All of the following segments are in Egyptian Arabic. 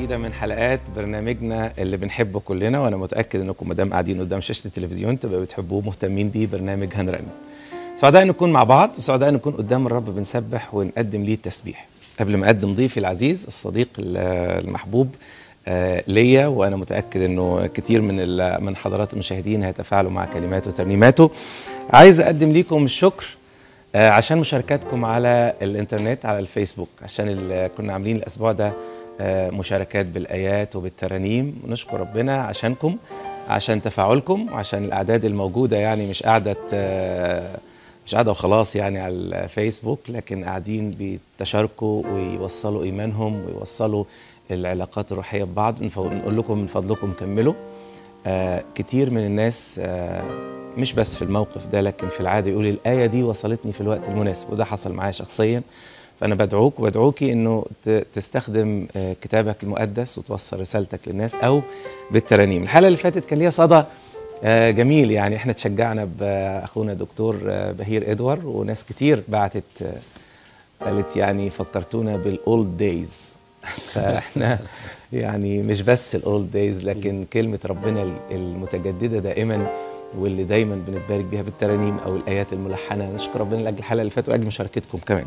جديده من حلقات برنامجنا اللي بنحبه كلنا وانا متاكد انكم ما دام قاعدين قدام شاشه التلفزيون تبقوا بتحبوه مهتمين بيه برنامج هنرنم سعداء نكون مع بعض وسعداء نكون قدام الرب بنسبح ونقدم ليه التسبيح قبل ما اقدم ضيفي العزيز الصديق المحبوب آه، ليا وانا متاكد انه كتير من ال- من حضرات المشاهدين هيتفاعلوا مع كلماته وترنيماته عايز اقدم ليكم الشكر آه، عشان مشاركاتكم على الانترنت على الفيسبوك عشان ال- كنا عاملين الاسبوع ده آه، مشاركات بالايات وبالترانيم ونشكر ربنا عشانكم عشان تفاعلكم وعشان الاعداد الموجوده يعني مش قاعده آه، مش قاعده وخلاص يعني على الفيسبوك لكن قاعدين بيتشاركوا ويوصلوا ايمانهم ويوصلوا العلاقات الروحيه ببعض نف- نقول لكم من فضلكم كملوا آه كتير من الناس آه مش بس في الموقف ده لكن في العاده يقول الآية دي وصلتني في الوقت المناسب وده حصل معايا شخصيا فأنا بدعوك وبدعوكي إنه ت- تستخدم آه كتابك المقدس وتوصل رسالتك للناس أو بالترانيم الحلقة اللي فاتت كان ليها صدى آه جميل يعني احنا تشجعنا بأخونا دكتور آه بهير إدوار وناس كتير بعتت آه قالت يعني فكرتونا بالأولد دايز فاحنا يعني مش بس الاولد دايز لكن كلمه ربنا المتجدده دائما واللي دايما بنتبارك بيها بالترانيم او الايات الملحنه نشكر ربنا لاجل الحلقه اللي فاتت واجل مشاركتكم كمان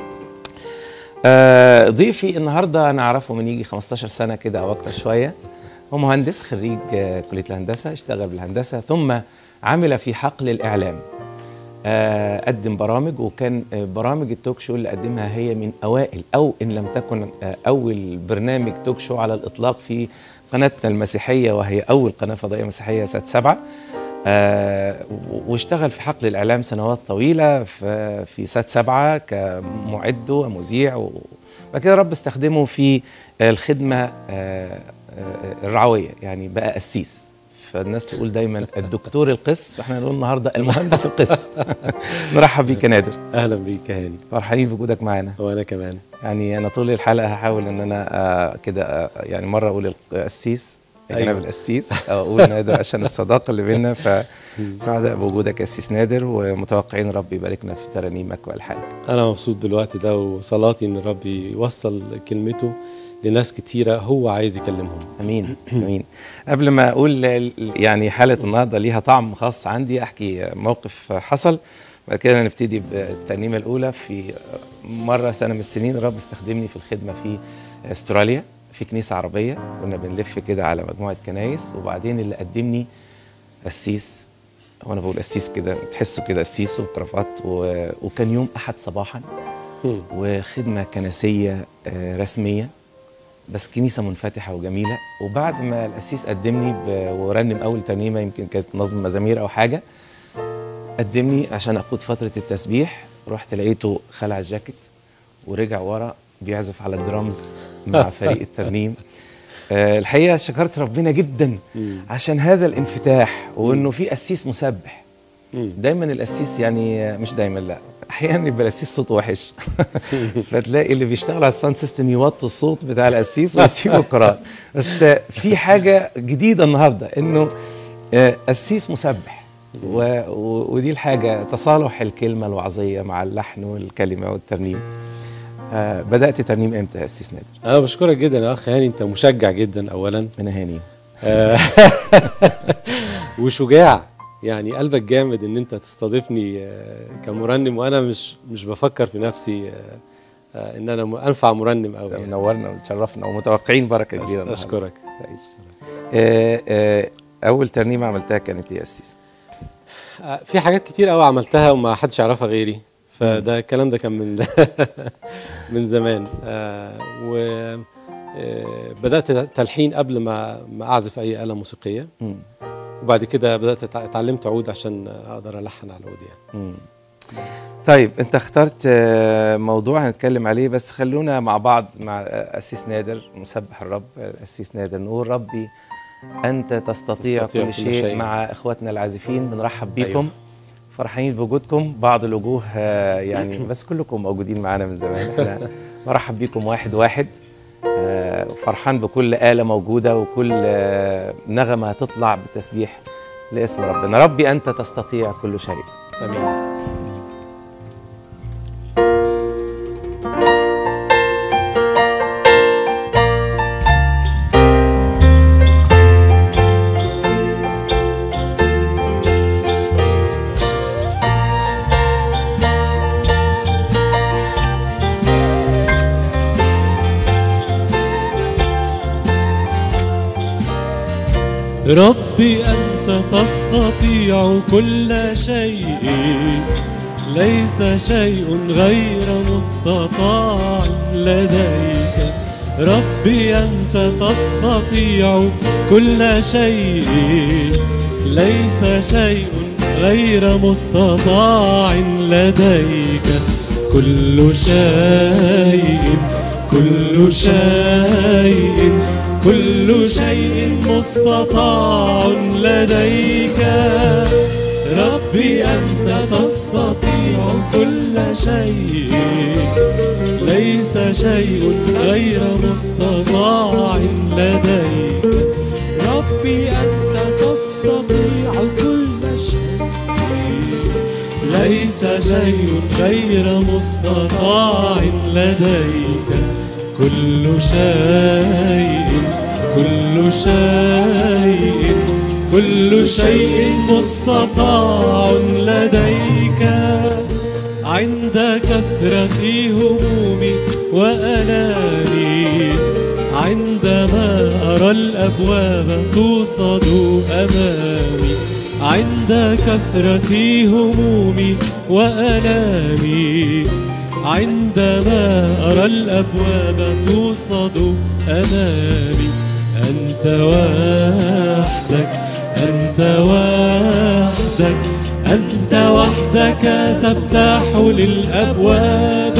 آه ضيفي النهارده انا اعرفه من يجي 15 سنه كده او اكتر شويه هو مهندس خريج آه كليه الهندسه اشتغل بالهندسه ثم عمل في حقل الاعلام آه، قدم برامج وكان آه، برامج التوك شو اللي قدمها هي من اوائل او ان لم تكن آه، اول برنامج توك شو على الاطلاق في قناتنا المسيحيه وهي اول قناه فضائيه مسيحيه سنه سبعه آه، و- واشتغل في حقل الاعلام سنوات طويله في في سات سبعه كمعد ومذيع و- وبعد كده رب استخدمه في آه، الخدمه آه، آه، الرعويه يعني بقى قسيس فالناس تقول دايما الدكتور القس فاحنا نقول النهارده المهندس القس نرحب بيك يا نادر اهلا بيك يا هاني فرحانين بوجودك معانا وانا كمان يعني انا طول الحلقه هحاول ان انا آه، كده آه، يعني مره اقول القسيس أيوة. أيوة. القسيس او اقول نادر عشان الصداقه اللي بينا فسعداء بوجودك يا قسيس نادر ومتوقعين رب يباركنا في ترانيمك والحانك انا مبسوط بالوقت ده وصلاتي ان الرب يوصل كلمته لناس كتيره هو عايز يكلمهم امين امين قبل ما اقول ال- يعني حلقه النهارده ليها طعم خاص عندي احكي موقف حصل بعد كده نبتدي بالترنيمه الاولى في مره سنه من السنين الرب استخدمني في الخدمه في استراليا في كنيسه عربيه كنا بنلف كده على مجموعه كنايس وبعدين اللي قدمني قسيس وانا بقول قسيس كده تحسه كده قسيس وكرافات و... وكان يوم احد صباحا هم. وخدمه كنسيه آه، رسميه بس كنيسه منفتحه وجميله وبعد ما القسيس قدمني ب- ورنم اول ترنيمه يمكن كانت نظم مزامير او حاجه قدمني عشان اقود فتره التسبيح رحت لقيته خلع الجاكيت ورجع ورا بيعزف على الدرامز مع فريق الترنيم آه، الحقيقه شكرت ربنا جدا مم. عشان هذا الانفتاح وانه في قسيس مسبح مم. دايما القسيس يعني مش دايما لا احيانا يبقى القسيس صوته وحش فتلاقي اللي بيشتغل على الساوند سيستم يوطوا الصوت بتاع القسيس ويسيبوا القران بس في حاجه جديده النهارده انه آه، قسيس مسبح و... و... ودي الحاجه تصالح الكلمه الوعظيه مع اللحن والكلمه والترنيم آه بدات ترنيم امتى يا قسيس نادر؟ انا بشكرك جدا يا اخ هاني انت مشجع جدا اولا انا هاني آه، وشجاع يعني قلبك جامد ان انت تستضيفني آه، كمرنم وانا مش مش بفكر في نفسي آه، آه، ان انا م- انفع مرنم قوي يعني. منورنا وتشرفنا ومتوقعين بركه كبيره النهاردة. اشكرك تعيش. آه آه اول ترنيمه عملتها كانت ايه يا قسيس؟ آه، في حاجات كتير قوي عملتها وما حدش يعرفها غيري فده الكلام ده كان من من زمان آه، و آه، بدات تلحين قبل ما ما اعزف اي اله موسيقيه مم. وبعد كده بدات أتع- اتعلمت عود عشان اقدر الحن على العود يعني مم. طيب انت اخترت آه، موضوع هنتكلم عليه بس خلونا مع بعض مع القسيس نادر مسبح الرب القسيس نادر نقول ربي انت تستطيع, تستطيع كل كل شيء, شيء. مع اخواتنا العازفين بنرحب بيكم أيوة. فرحانين بوجودكم بعض الوجوه آه، يعني بس كلكم موجودين معانا من زمان احنا مرحب بيكم واحد واحد آه، فرحان بكل آلة موجودة وكل آه، نغمة هتطلع بالتسبيح لاسم ربنا ربي أنت تستطيع كل شيء امين ربي أنت تستطيع كل شيء ليس شيء غير مستطاع لديك ربي أنت تستطيع كل شيء ليس شيء غير مستطاع لديك كل شيء كل شيء كل شيء مستطاع لديك ربي أنت تستطيع كل شيء ليس شيء غير مستطاع لديك ربي أنت تستطيع كل شيء ليس شيء غير مستطاع لديك كل شيء كل شيء كل شيء مستطاع لديك عند كثرة همومي وألامي عندما أرى الأبواب توصد أمامي عند كثرة همومي وألامي عندما أرى الأبواب توصد أمامي أنت وحدك أنت وحدك أنت وحدك تفتح للأبواب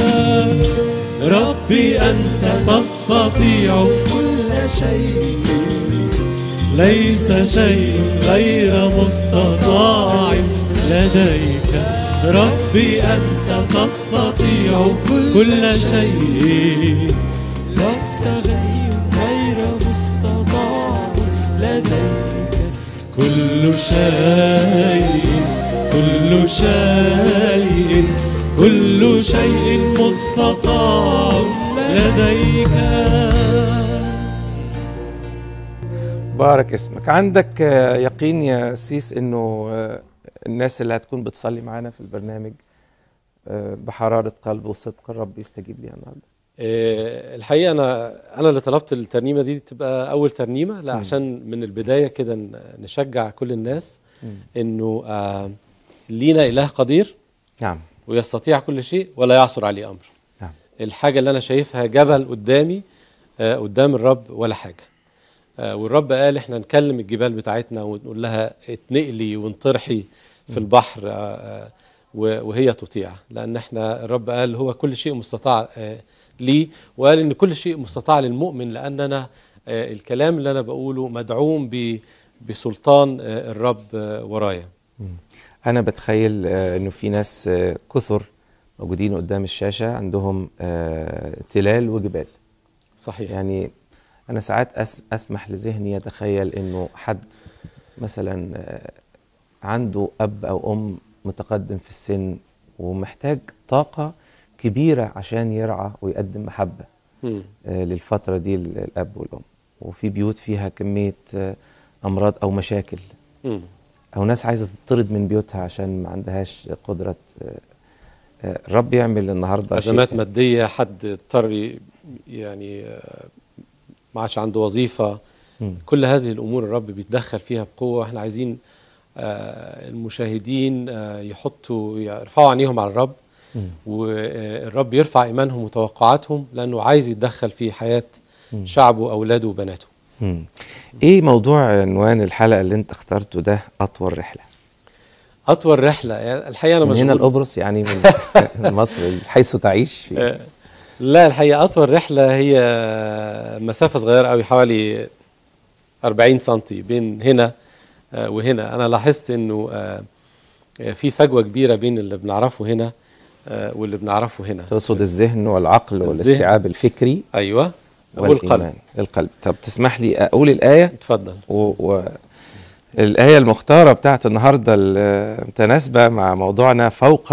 ربي أنت تستطيع كل شيء ليس شيء غير مستطاع لديك ربي أنت تستطيع كل شيء ليس غير غير مستطاع لديك كل شيء كل شيء كل شيء مستطاع لديك بارك اسمك عندك آه، يقين يا سيس انه آه، الناس اللي هتكون بتصلي معانا في البرنامج آه، بحرارة قلب وصدق الرب يستجيب ليها النهارده آه، الحقيقه انا انا اللي طلبت الترنيمه دي تبقى اول ترنيمه لا مم. عشان من البدايه كده ن- نشجع كل الناس مم. انه آه، لينا اله قدير نعم ويستطيع كل شيء ولا يعثر عليه امر نعم الحاجه اللي انا شايفها جبل قدامي آه، قدام الرب ولا حاجه آه، والرب قال احنا نكلم الجبال بتاعتنا ونقول لها اتنقلي وانطرحي في البحر آه، آه، و- وهي تطيع لان احنا الرب قال هو كل شيء مستطاع آه، لي وقال ان كل شيء مستطاع للمؤمن لان انا آه، الكلام اللي انا بقوله مدعوم ب- بسلطان آه، الرب آه، ورايا انا بتخيل آه، انه في ناس آه، كثر موجودين قدام الشاشة عندهم آه، تلال وجبال صحيح يعني انا ساعات أس اسمح لذهني يتخيل انه حد مثلا آه، عنده اب او ام متقدم في السن ومحتاج طاقه كبيره عشان يرعى ويقدم محبه مم. آه، للفتره دي الاب والام وفي بيوت فيها كميه آه، امراض او مشاكل مم. او ناس عايزه تطرد من بيوتها عشان ما عندهاش قدره آه، آه، الرب يعمل النهارده شيء. ازمات ماديه حد اضطر ي- يعني آه، ما عادش عنده وظيفه مم. كل هذه الامور الرب بيتدخل فيها بقوه احنا عايزين آه، المشاهدين آه، يحطوا يرفعوا عينيهم على الرب مم. والرب يرفع ايمانهم وتوقعاتهم لانه عايز يتدخل في حياه مم. شعبه اولاده وبناته مم. ايه موضوع عنوان الحلقه اللي انت اخترته ده اطول رحله اطول رحله يعني الحقيقه انا من هنا مشغول القبرص يعني من من مصر حيث تعيش في آه، لا الحقيقه اطول رحله هي مسافه صغيره قوي حوالي 40 سنتي بين هنا آه، وهنا انا لاحظت انه آه، آه، في فجوه كبيره بين اللي بنعرفه هنا آه، واللي بنعرفه هنا تقصد الذهن والعقل الذهن. والاستيعاب الفكري ايوه والقلب والإيمان القلب طب تسمح لي أقول الآية اتفضل و... و... الآية المختارة بتاعت النهاردة المتناسبة مع موضوعنا فوق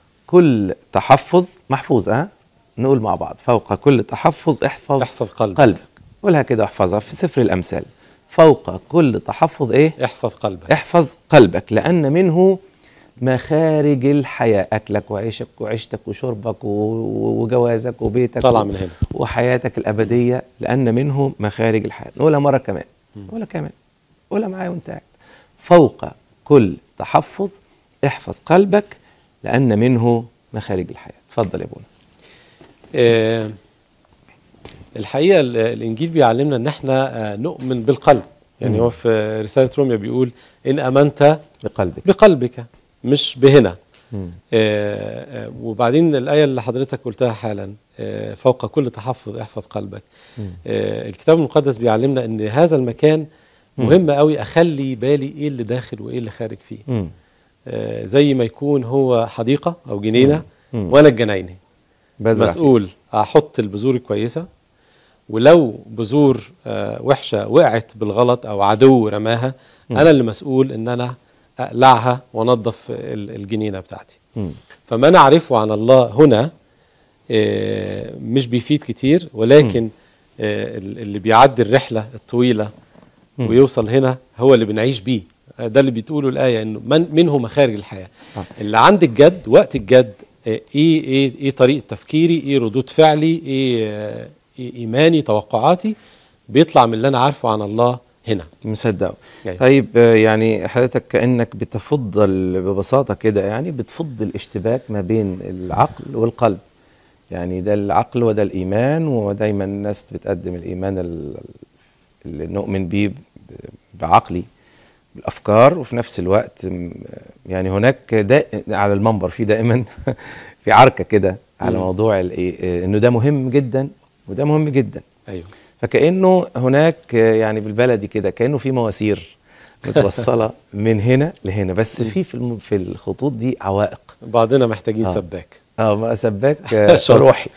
كل تحفظ محفوظ أه؟ نقول مع بعض فوق كل تحفظ احفظ احفظ قلبك قلبك قولها كده احفظها في سفر الأمثال فوق كل تحفظ إيه احفظ قلبك احفظ قلبك لأن منه مخارج الحياة أكلك وعيشك وعيشتك وشربك و- و- وجوازك وبيتك طالعة و- من هنا. وحياتك الأبدية لأن منه مخارج الحياة نقولها مرة كمان نقولها كمان قولها معايا وانت قاعد فوق كل تحفظ احفظ قلبك لان منه مخارج الحياه اتفضل يا ابونا آه، الحقيقه ال- الانجيل بيعلمنا ان احنا آه، نؤمن بالقلب يعني هو في رساله روميا بيقول ان امنت بقلبك بقلبك مش بهنا مم. آه، آه، وبعدين الآية اللي حضرتك قلتها حالا آه، فوق كل تحفظ احفظ قلبك آه، الكتاب المقدس بيعلمنا ان هذا المكان مهم قوي اخلي بالي ايه اللي داخل وايه اللي خارج فيه مم. آه، زي ما يكون هو حديقة او جنينة مم. وانا الجنايني بزرع فيه. مسؤول احط البذور الكويسة ولو بذور آه، وحشة وقعت بالغلط او عدو رماها انا اللي مسؤول ان انا اقلعها وانظف ال- الجنينة بتاعتي مم. فما نعرفه عن الله هنا آه، مش بيفيد كتير ولكن آه، ال- اللي بيعدي الرحلة الطويلة ويوصل هنا هو اللي بنعيش بيه آه، ده اللي بتقوله الآية إنه من منه مخارج الحياة آه. اللي عند الجد وقت الجد آه، إيه إيه إيه طريقة تفكيري إيه ردود فعلي إيه, آه، إيه إيماني توقعاتي بيطلع من اللي أنا عارفه عن الله هنا مصدقه أيوة. طيب آه، يعني حضرتك كانك بتفضل ببساطه كده يعني بتفض الاشتباك ما بين العقل والقلب يعني ده العقل وده الايمان ودايما الناس بتقدم الايمان ال- اللي نؤمن بيه ب- بعقلي بالافكار وفي نفس الوقت م- يعني هناك دا على المنبر في دائما في عركه كده على مم. موضوع الإيه، انه ده مهم جدا وده مهم جدا أيوه فكانه هناك آه، يعني بالبلدي كده كانه في مواسير متوصله من هنا لهنا بس في في الم- في الخطوط دي عوائق بعضنا محتاجين آه. سباك اه ما سباك آه، شاطر. روحي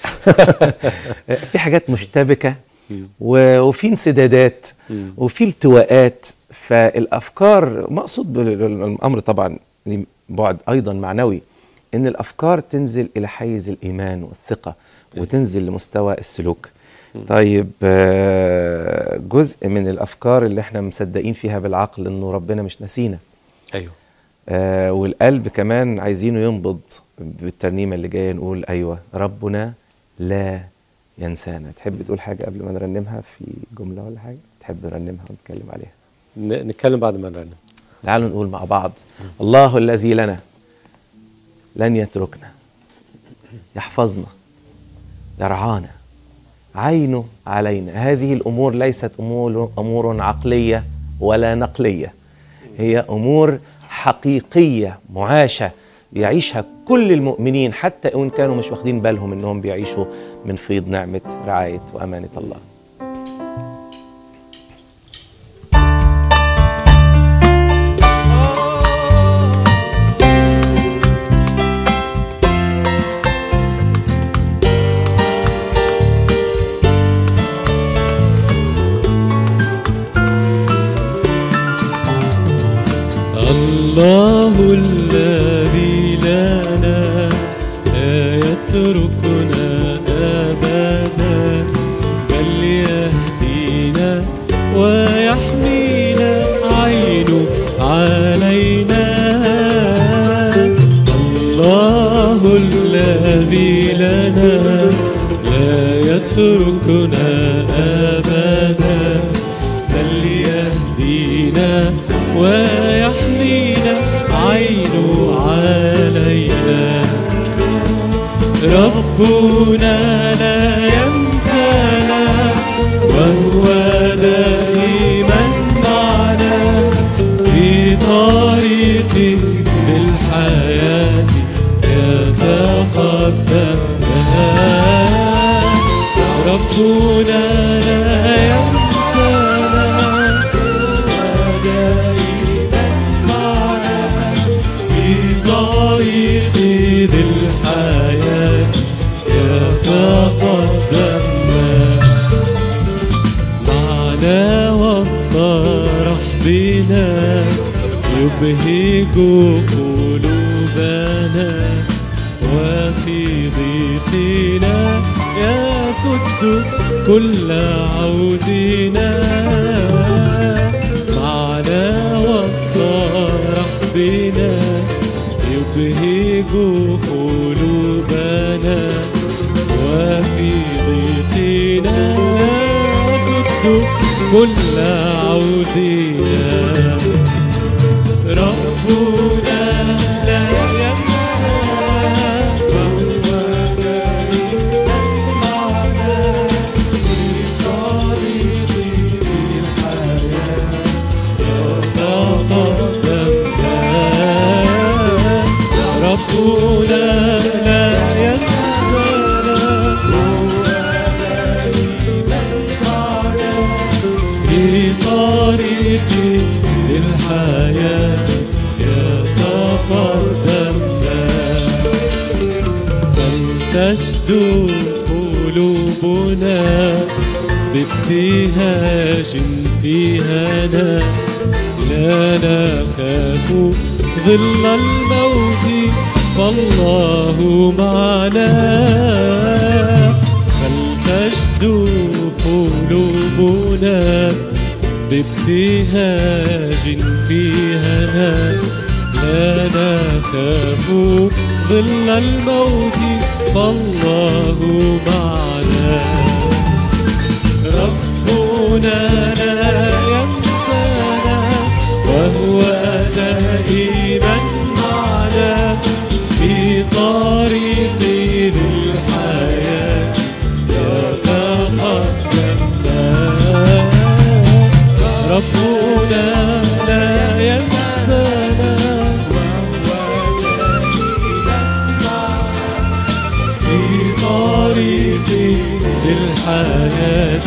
في حاجات مشتبكه و- وفي انسدادات مم. وفي التواءات فالافكار مقصود بالامر طبعا ليه بعد ايضا معنوي ان الافكار تنزل الى حيز الايمان والثقه وتنزل لمستوى السلوك طيب آه، جزء من الافكار اللي احنا مصدقين فيها بالعقل انه ربنا مش نسينا أيوه آه والقلب كمان عايزينه ينبض بالترنيمه اللي جايه نقول ايوه ربنا لا ينسانا تحب تقول حاجه قبل ما نرنمها في جمله ولا حاجه تحب نرنمها ونتكلم عليها ن- نتكلم بعد ما نرنم تعالوا نقول مع بعض الله الذي لنا لن يتركنا يحفظنا يرعانا عينه علينا هذه الامور ليست امور امور عقليه ولا نقليه هي امور حقيقيه معاشه يعيشها كل المؤمنين حتى وان كانوا مش واخدين بالهم انهم بيعيشوا من فيض نعمه رعايه وامانه الله الله الذي لنا لا يتركنا أبدا بل يهدينا ويحمينا عينه علينا الله الذي لنا لا يتركنا أبدا بل يهدينا ويحمينا عينه علينا ربنا لا ينسانا وهو دائما معنا في طريق بالحياة يتقدمنا ربنا لا ينسانا ودائما معنا في طريق ذي الحياة يتقدمنا معنا وسط رحبنا يبهج قلوبنا وفي ضيقنا يسد كل عوزنا معنا وسط رحبنا يبهج قلوبنا وفي ضيقنا يسد كل عوزنا لا ينسانا في طريقي للحياة يتقدمنا فلتشدو قلوبنا بابتهاج في هنا لا نخاف ظل الموت فالله معنا فلتشدو قلوبنا بابتهاج في هنا لا نخاف ظل الموت فالله معنا ربنا لا ينسانا وهو دائما معنا في طريق للحياة يتقدمنا ربنا لا ينسانا في طريق للحياة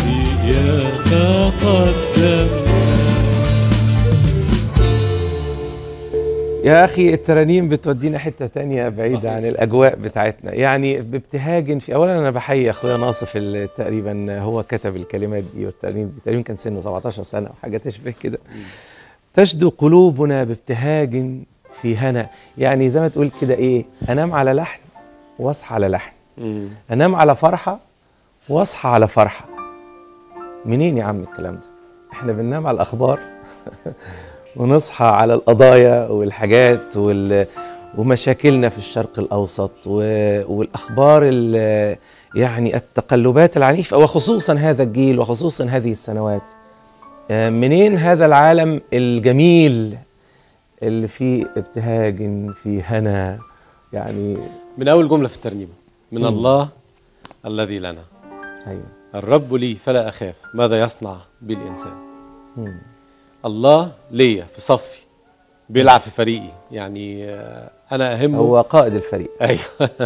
يتقدم يا أخي الترانيم بتودينا حتة تانية بعيدة صحيح. عن الأجواء بتاعتنا يعني بابتهاج في أولا أنا بحيي أخويا ناصف اللي تقريبا هو كتب الكلمات دي والترانيم دي تقريبا كان سنه 17 سنة أو حاجة تشبه كده تشدو قلوبنا بابتهاج في هنا يعني زي ما تقول كده إيه أنام على لحن وأصحى على لحن أنام على فرحة وأصحى على فرحة منين يا عم الكلام ده احنا بننام على الأخبار ونصحى على القضايا والحاجات وال... ومشاكلنا في الشرق الأوسط و... والأخبار ال... يعني التقلبات العنيفة وخصوصا هذا الجيل وخصوصا هذه السنوات آه، منين هذا العالم الجميل اللي فيه ابتهاج فيه هنا يعني من اول جمله في الترنيمه من مم. الله الذي لنا أيوه الرب لي فلا اخاف ماذا يصنع بي الانسان مم. الله ليا في صفي بيلعب في فريقي يعني آه، انا اهمه هو قائد الفريق ايوه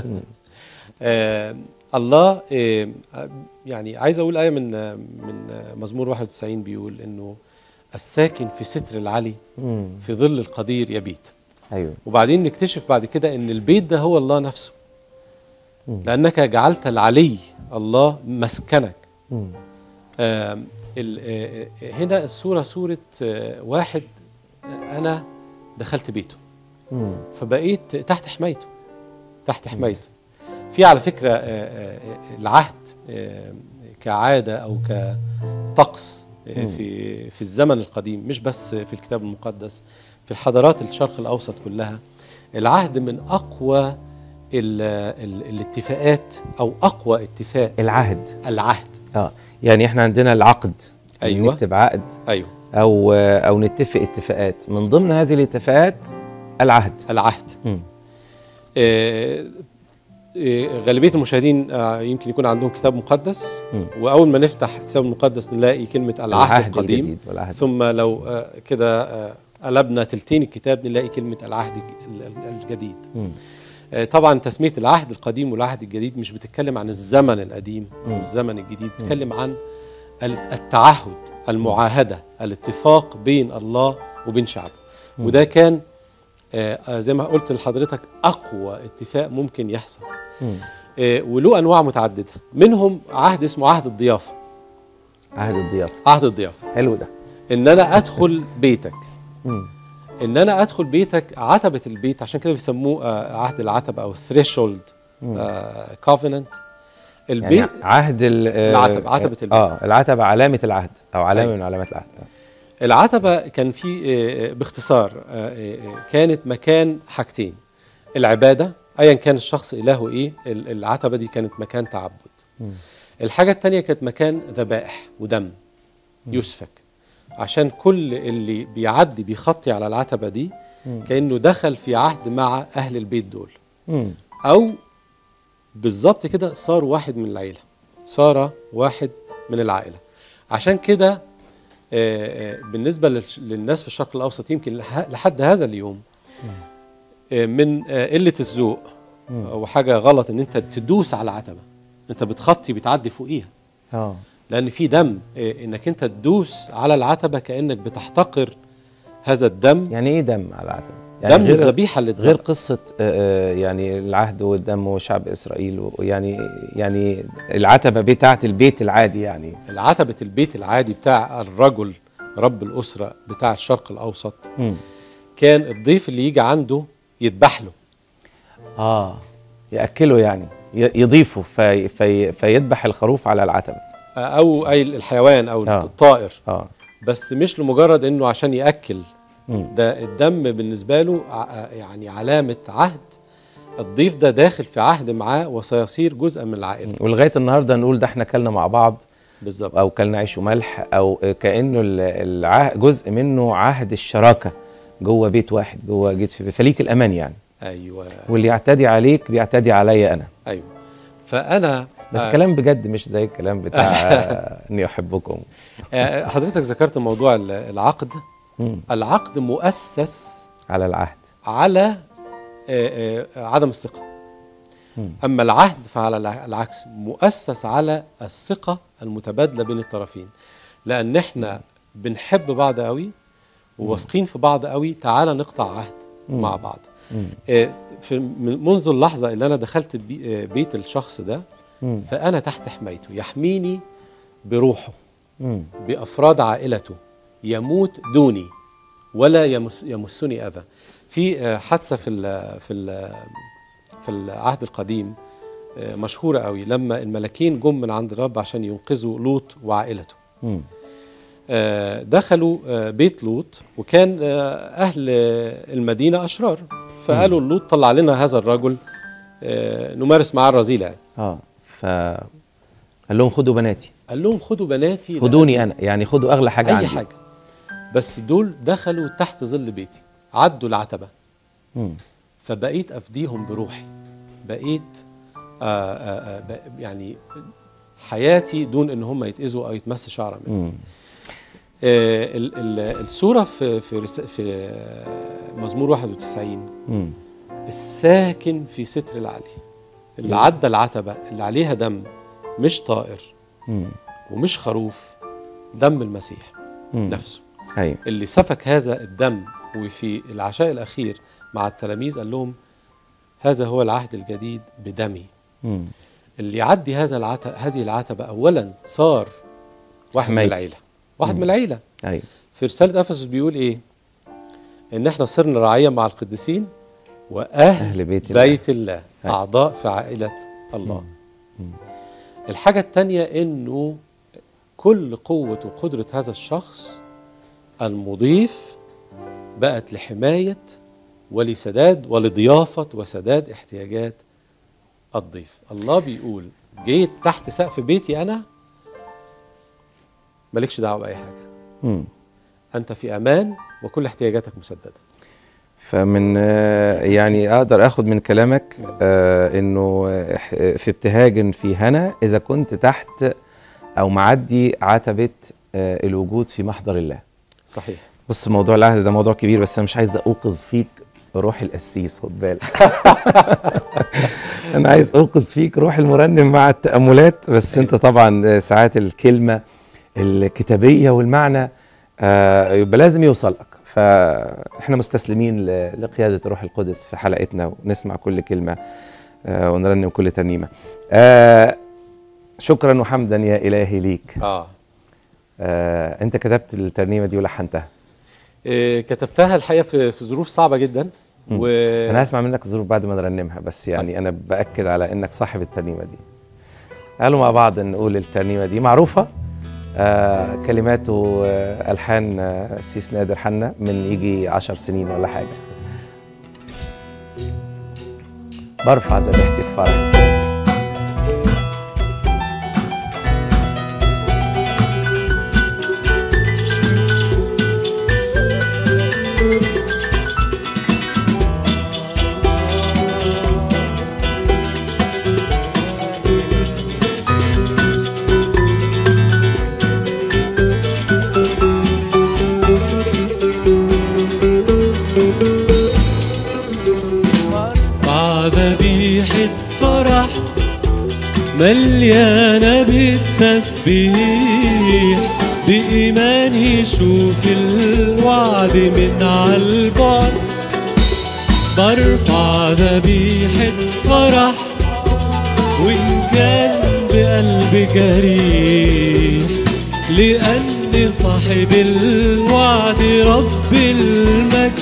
آه الله آه يعني عايز اقول ايه من آه، من آه، مزمور 91 بيقول انه الساكن في ستر العلي مم. في ظل القدير يبيت أيوه وبعدين نكتشف بعد كده ان البيت ده هو الله نفسه مم. لانك جعلت العلي الله مسكنك مم. آم، ال- آه، آه، هنا الصوره صوره آه، واحد آه، انا دخلت بيته مم. فبقيت تحت حمايته تحت حمايته في على فكره آه، آه، العهد آه، كعاده او كطقس آه، في في الزمن القديم مش بس في الكتاب المقدس في الحضارات الشرق الاوسط كلها العهد من اقوى ال ال الاتفاقات او اقوى اتفاق العهد العهد اه يعني احنا عندنا العقد أيوة. نكتب عقد ايوه او او نتفق اتفاقات من ضمن هذه الاتفاقات العهد العهد مم. آه، آه، غالبيه المشاهدين آه، يمكن يكون عندهم كتاب مقدس مم. واول ما نفتح الكتاب المقدس نلاقي كلمه العهد, القديم الجديد والعهد ثم لو آه، كده آه، قلبنا تلتين الكتاب نلاقي كلمه العهد ال- ال- الجديد مم. آه، طبعا تسميه العهد القديم والعهد الجديد مش بتتكلم عن الزمن القديم مم. والزمن الجديد بتتكلم عن ال- التعهد المعاهده الاتفاق بين الله وبين شعبه وده كان آه، آه، زي ما قلت لحضرتك اقوى اتفاق ممكن يحصل مم. آه، وله انواع متعدده منهم عهد اسمه عهد الضيافه عهد الضيافه عهد الضيافه حلو ده ان انا ادخل بيتك مم. ان انا ادخل بيتك عتبه البيت عشان كده بيسموه آه، عهد العتبه او الثريشولد كوفيننت البيت يعني عهد ال- آه، العتبة، عتبة البيت. اه العتبه علامه العهد او علامه أيوة. من علامات العهد العتبة كان في آه، آه، باختصار آه، آه، آه، كانت مكان حاجتين العبادة أيا كان الشخص إلهه إيه ال- العتبة دي كانت مكان تعبد الحاجة التانية كانت مكان ذبائح ودم يسفك عشان كل اللي بيعدي بيخطي على العتبة دي كأنه دخل في عهد مع أهل البيت دول مم. أو بالظبط كده صار واحد من العيلة صار واحد من العائلة عشان كده آه، آه، بالنسبة للش- للناس في الشرق الأوسط يمكن لح- لحد هذا اليوم آه، من آه، قلة الذوق وحاجه غلط ان انت تدوس على العتبه انت بتخطي بتعدي فوقيها اه لان في دم إيه، انك انت تدوس على العتبه كانك بتحتقر هذا الدم يعني ايه دم على العتبه؟ دم يعني غير الذبيحه اللي غير اتذبحت قصه آه، آه، يعني العهد والدم وشعب اسرائيل ويعني يعني العتبه بتاعه البيت العادي يعني العتبه البيت العادي بتاع الرجل رب الاسره بتاع الشرق الاوسط مم. كان الضيف اللي يجي عنده يذبح له اه ياكله يعني ي- يضيفه في في فيذبح الخروف على العتبه او اي الحيوان او آه. الطائر اه بس مش لمجرد انه عشان ياكل مم. ده الدم بالنسبه له ع- يعني علامه عهد الضيف ده داخل في عهد معاه وسيصير جزءا من العائله ولغايه النهارده نقول ده احنا كلنا مع بعض بالظبط او كلنا عيش وملح او كانه ال- العه- جزء منه عهد الشراكه جوه بيت واحد جوه جيت في فليك الامان يعني ايوه واللي يعتدي عليك بيعتدي عليا انا ايوه فانا بس آه، كلام بجد مش زي الكلام بتاع آه، اني احبكم آه، حضرتك ذكرت موضوع ال- العقد مم. العقد مؤسس على العهد على آه، آه، عدم الثقه مم. اما العهد فعلى الع- العكس مؤسس على الثقه المتبادله بين الطرفين لان احنا بنحب بعض قوي وواثقين في بعض قوي تعالى نقطع عهد مم. مع بعض مم. آه، في من- منذ اللحظه اللي انا دخلت بي- آه، بيت الشخص ده مم. فانا تحت حمايته يحميني بروحه مم. بافراد عائلته يموت دوني ولا يمس يمسني اذى في آه، حادثه في ال في ال في العهد القديم آه، مشهوره قوي لما الملاكين جم من عند الرب عشان ينقذوا لوط وعائلته مم. آه، دخلوا آه، بيت لوط وكان آه، اهل آه، المدينه اشرار فقالوا لوط طلع لنا هذا الرجل آه، نمارس معاه الرذيله يعني. اه ف قال لهم خدوا بناتي قال لهم خدوا بناتي خدوني انا يعني خدوا اغلى حاجه اي عندي حاجه بس دول دخلوا تحت ظل بيتي عدوا العتبه مم. فبقيت افديهم بروحي بقيت آآ آآ ب- يعني حياتي دون ان هم يتاذوا او يتمس شعره مني مم. آه، ال- ال- السوره في في رس- في آه، مزمور 91 مم. الساكن في ستر العلي اللي عدى العتبه اللي عليها دم مش طائر مم. ومش خروف دم المسيح مم. نفسه ايوه اللي سفك هذا الدم وفي العشاء الأخير مع التلاميذ قال لهم هذا هو العهد الجديد بدمي مم. اللي يعدي هذا العتبة هذه العتبة أولا صار واحد من حمايتي. العيلة واحد من العيلة ايوه في رسالة أفسس بيقول إيه إن إحنا صرنا رعية مع القديسين وأهل أهل بيت الله. بيت الله أيوة. أعضاء في عائلة الله الحاجة التانية إنه كل قوة وقدرة هذا الشخص المضيف بقت لحماية ولسداد ولضيافة وسداد احتياجات الضيف الله بيقول جيت تحت سقف بيتي أنا مالكش دعوة بأي حاجة مم. أنت في أمان وكل احتياجاتك مسددة فمن آه، يعني اقدر اخد من كلامك آه انه آه، في ابتهاج في هنا اذا كنت تحت او معدي عتبه آه الوجود في محضر الله صحيح بص موضوع العهد ده موضوع كبير بس انا مش عايز اوقظ فيك روح القسيس خد بالك انا عايز اوقظ فيك روح المرنم مع التاملات بس انت طبعا ساعات الكلمه الكتابيه والمعنى آه، يبقى لازم يوصل لك فاحنا مستسلمين ل- لقياده الروح القدس في حلقتنا ونسمع كل كلمه آه، ونرنم كل ترنيمه آه، شكرا وحمدا يا الهي ليك آه آه، انت كتبت الترنيمه دي ولحنتها إيه كتبتها الحقيقة في, في ظروف صعبة جدا و... انا هسمع منك الظروف بعد ما نرنمها بس يعني انا باكد على انك صاحب الترنيمه دي قالوا مع بعض نقول الترنيمه دي معروفه آه كلمات والحان آه سيس نادر حنا من يجي عشر سنين ولا حاجه برفع ذبيحتي في فرح مع ذبيحتي مليانة بالتسبيح بإيماني شوف الوعد من عالبعد برفع ذبيحة فرح وإن كان بقلبي جريح لأني صاحب الوعد رب المجد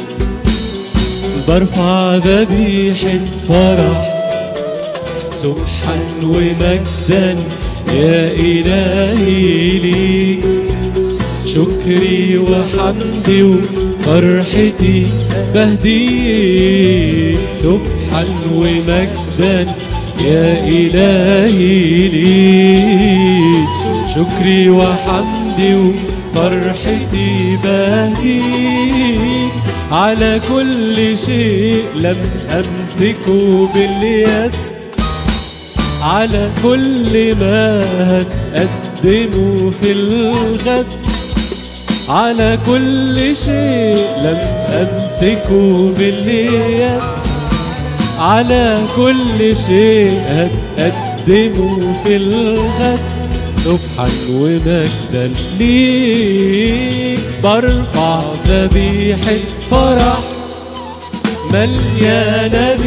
برفع ذبيحة فرح سبحا ومجدا يا إلهي ليك شكري وحمدي وفرحتي بهديك سبحا ومجدا يا إلهي ليك شكري وحمدي وفرحتي بهديك على كل شيء لم أمسكه باليد على كل ما هتقدمه في الغد على كل شيء لم أمسكه باليد على كل شيء هتقدمه في الغد سبحا ومجدا ليك برفع ذبيحة فرح مليانة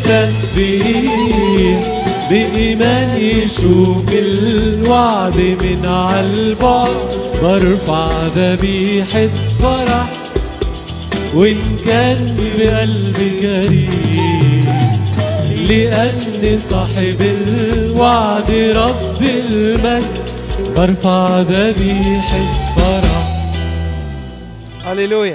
بالتسبيح بإيماني شوف الوعد من عالبعد برفع ذبيحة فرح وإن كان بقلبي جريح لأني صاحب الوعد رب المجد برفع ذبيحة فرح هللويا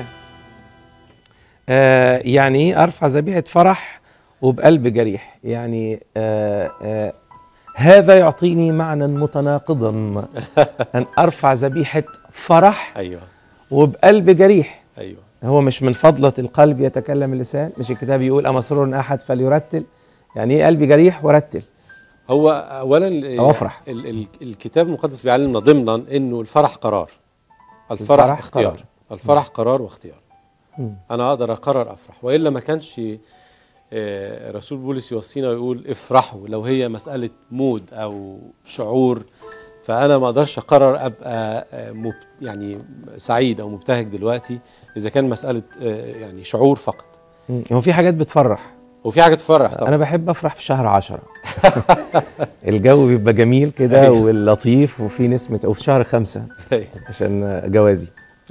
آه يعني إيه ارفع ذبيحه فرح وبقلب جريح يعني آه آه هذا يعطيني معنى متناقضا ان ارفع ذبيحه فرح ايوه وبقلب جريح ايوه هو مش من فضلة القلب يتكلم اللسان مش الكتاب يقول أما سرور أحد فليرتل يعني إيه قلبي جريح ورتل هو اولا أو أفرح. ال ال الكتاب المقدس بيعلمنا ضمنا انه الفرح قرار الفرح, الفرح اختيار قرار. الفرح قرار واختيار مم. انا اقدر اقرر افرح والا ما كانش آه، رسول بولس يوصينا ويقول افرحوا لو هي مساله مود او شعور فانا ما اقدرش اقرر ابقى آه، مب يعني سعيد او مبتهج دلوقتي اذا كان مساله آه، يعني شعور فقط مم. هو في حاجات بتفرح وفي حاجه تفرح طبعا أنا بحب أفرح في شهر عشرة الجو بيبقى جميل كده أيوة. واللطيف وفي نسمة وفي شهر خمسة عشان جوازي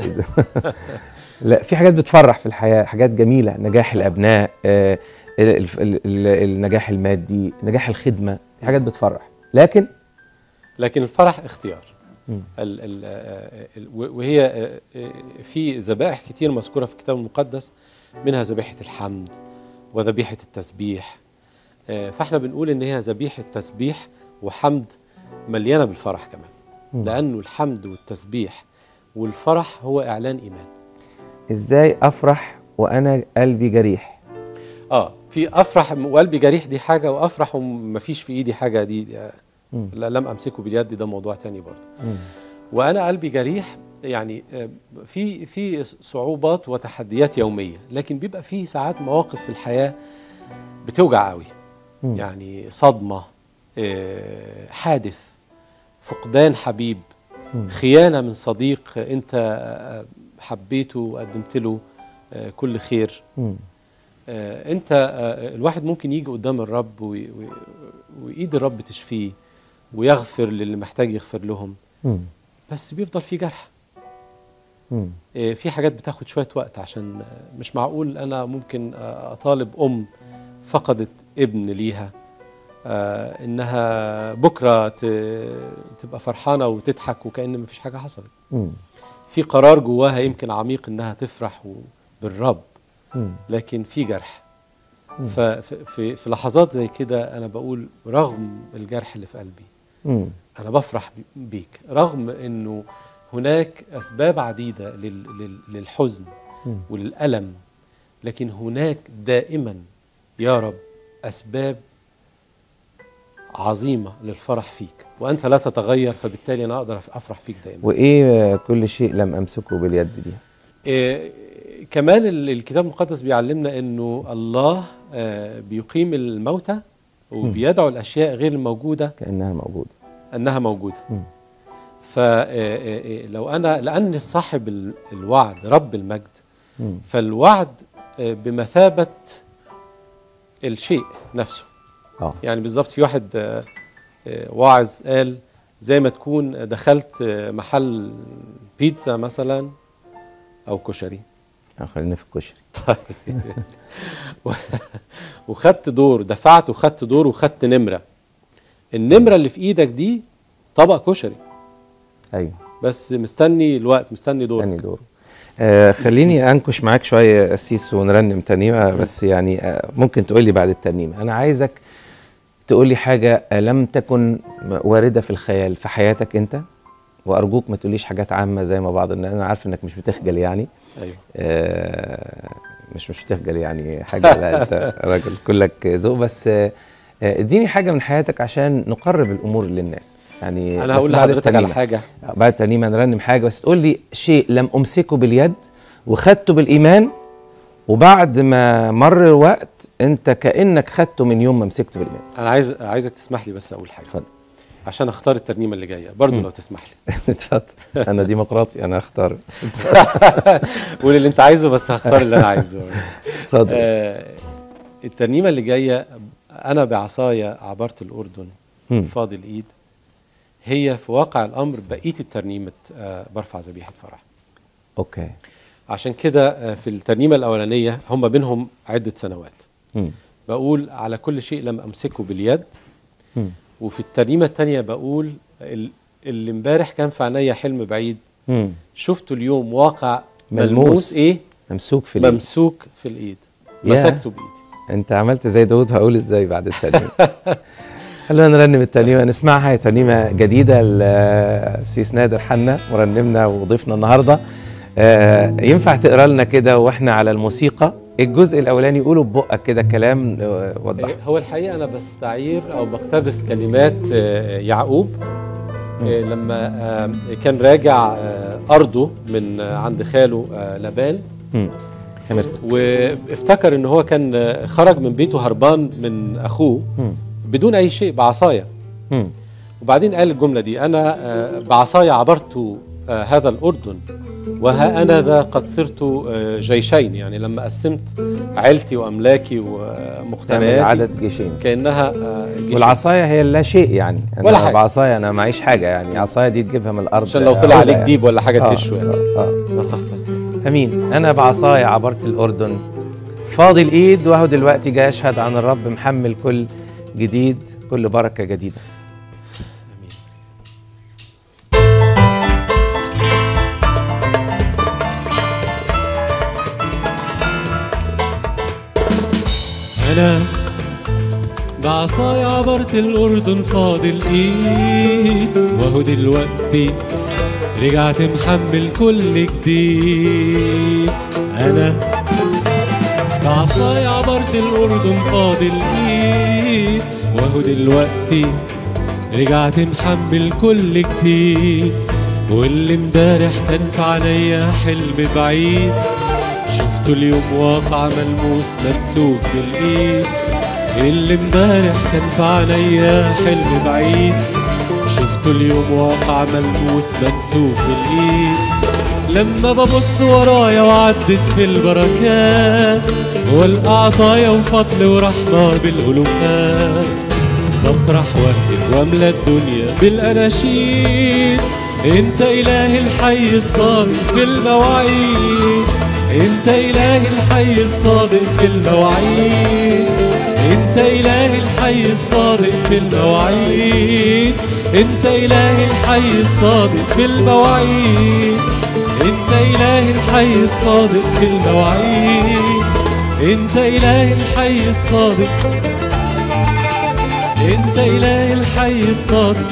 لا في حاجات بتفرح في الحياة حاجات جميلة نجاح الأبناء آه، ال- ال- ال- ال- النجاح المادي نجاح الخدمة في حاجات بتفرح لكن لكن الفرح اختيار مم. ال ال آه، ال- و- وهي آه، آه، في ذبائح كتير مذكوره في الكتاب المقدس منها ذبيحه الحمد وذبيحه التسبيح آه، فاحنا بنقول ان هي ذبيحه تسبيح وحمد مليانه بالفرح كمان مم. لانه الحمد والتسبيح والفرح هو اعلان ايمان إزاي أفرح وأنا قلبي جريح اه في افرح وقلبي جريح دي حاجه وافرح ومفيش في ايدي حاجه دي, دي آه، مم. لا لم امسكه باليد ده موضوع تاني برضه مم. وانا قلبي جريح يعني آه، في في صعوبات وتحديات يوميه لكن بيبقى في ساعات مواقف في الحياه بتوجع قوي مم. يعني صدمه آه، حادث فقدان حبيب مم. خيانه من صديق انت آه، حبيته وقدمت له آه، كل خير مم. آه، انت آه، الواحد ممكن يجي قدام الرب وي- وي- وايد الرب تشفيه ويغفر للي محتاج يغفر لهم مم. بس بيفضل في جرح مم. آه، في حاجات بتاخد شويه وقت عشان آه، مش معقول انا ممكن آه، اطالب ام فقدت ابن ليها آه، انها بكره ت- تبقى فرحانه وتضحك وكأن مفيش حاجه حصلت مم. في قرار جواها يمكن عميق انها تفرح و- بالرب مم. لكن في جرح مم. ففي في لحظات زي كده انا بقول رغم الجرح اللي في قلبي مم. انا بفرح ب- بيك رغم انه هناك اسباب عديده لل- لل- للحزن مم. وللالم لكن هناك دائما يا رب اسباب عظيمه للفرح فيك وانت لا تتغير فبالتالي انا اقدر افرح فيك دائما وإيه كل شيء لم أمسكه باليد دي إيه كمان ال- الكتاب المقدس بيعلمنا انه الله آه، بيقيم الموتى وبيدعو الاشياء غير الموجوده كانها موجوده انها موجوده مم. فلو انا لان صاحب ال- الوعد رب المجد مم. فالوعد آه، بمثابه الشيء نفسه اه يعني بالظبط في واحد آه، آه، واعظ قال زي ما تكون دخلت آه، محل بيتزا مثلا او كشري آه، خلينا في الكشري طيب و- وخدت دور دفعت وخدت دور وخدت نمره النمره اللي في ايدك دي طبق كشري ايوه بس مستني الوقت مستني دور استني دوره آه خليني انكش معاك شويه يا قسيس ونرنم ترنيمه بس يعني آه ممكن تقول لي بعد الترنيمه انا عايزك تقول لي حاجه لم تكن وارده في الخيال في حياتك انت وارجوك ما تقوليش حاجات عامه زي ما بعض الناس انا عارف انك مش بتخجل يعني ايوه آه مش مش بتخجل يعني حاجه لا انت راجل كلك ذوق بس آه، آه، اديني حاجه من حياتك عشان نقرب الامور للناس يعني انا بس هقول بعد لحضرتك على الترنيمة. حاجه بعد الترنيمه نرنم حاجه بس تقول لي شيء لم امسكه باليد وخدته بالايمان وبعد ما مر الوقت انت كانك خدته من يوم ما مسكته بالايمان انا عايز عايزك تسمح لي بس اقول حاجه اتفضل عشان اختار الترنيمه اللي جايه برضو لو تسمح لي اتفضل انا ديمقراطي انا اختار قول اللي انت عايزه بس هختار اللي انا عايزه اتفضل آه الترنيمه اللي جايه انا بعصايا عبرت الاردن مم. فاضي الايد هي في واقع الامر بقيه الترنيمه آه برفع ذبيحه فرح اوكي عشان كده آه في الترنيمه الاولانيه هم بينهم عده سنوات مم. بقول على كل شيء لم امسكه باليد مم. وفي الترنيمه الثانيه بقول ال- اللي امبارح كان في عينيا حلم بعيد مم. شفته اليوم واقع ملموس. ملموس ايه ممسوك في اليد ممسوك في الايد يا. مسكته بايدي انت عملت زي داود هقول ازاي بعد الترنيمه خلونا نرنم الترنيمه نسمعها هي ترنيمه جديده لسيس نادر حنا مرنمنا وضيفنا النهارده آه، ينفع تقرا لنا كده واحنا على الموسيقى الجزء الاولاني قوله ببقك كده كلام آه، وضح هو الحقيقه انا بستعير او بقتبس كلمات آه، يعقوب آه، لما آه، كان راجع آه، ارضه من آه، عند خاله آه، لابان مم. خمرت وافتكر ان هو كان آه، خرج من بيته هربان من اخوه مم. بدون اي شيء بعصايه مم. وبعدين قال الجمله دي انا آه، بعصاي عبرت آه، هذا الاردن وها انا ذا قد صرت آه، جيشين يعني لما قسمت عيلتي واملاكي تعمل ومقتنياتي عدد جيشين كانها آه، جيشين. والعصايه هي لا شيء يعني انا ولا حاجة. بعصايه انا معيش حاجه يعني عصايه دي تجيبها من الارض عشان لو طلع عودة عليك يعني. ديب ولا حاجه آه، تهشه يعني آه، آه. امين انا بعصاي عبرت الاردن فاضي الايد وهو دلوقتي جاي اشهد عن الرب محمل كل جديد كل بركه جديده أنا بعصاي عبرت الأردن فاضي الإيد وهو دلوقتي رجعت محمل كل جديد أنا بعصاي عبرت الأردن فاضي الإيد وهو دلوقتي رجعت محمل كل جديد واللي امبارح كان في عينيا حلم بعيد شفته اليوم واقع ملموس ممسوك بالايد اللي امبارح كان في عينيا حلم بعيد شفته اليوم واقع ملموس ممسوك بالايد لما ببص ورايا وعدت في البركات والقى عطايا وفضل ورحمة بالألوفات بفرح واهتف واملى الدنيا بالاناشيد انت اله الحي الصادق في المواعيد انت اله الحي الصادق في المواعيد انت اله الحي الصادق في المواعيد انت اله الحي الصادق في المواعيد انت اله الحي الصادق في المواعيد انت اله الحي الصادق انت اله الحي الصادق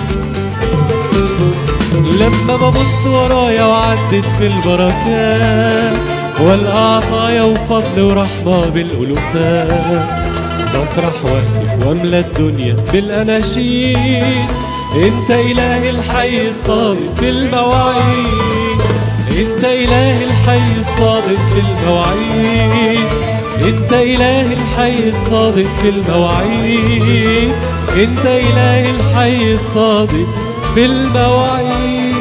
لما ببص ورايا وعدت في البركات والعطايا وفضل ورحمة بالألوفات بفرح واهتف واملى الدنيا بالأناشيد انت إله الحي الصادق في المواعيد انت إله الحي الصادق في المواعيد انت اله الحي الصادق في المواعيد انت اله الحي الصادق في المواعيد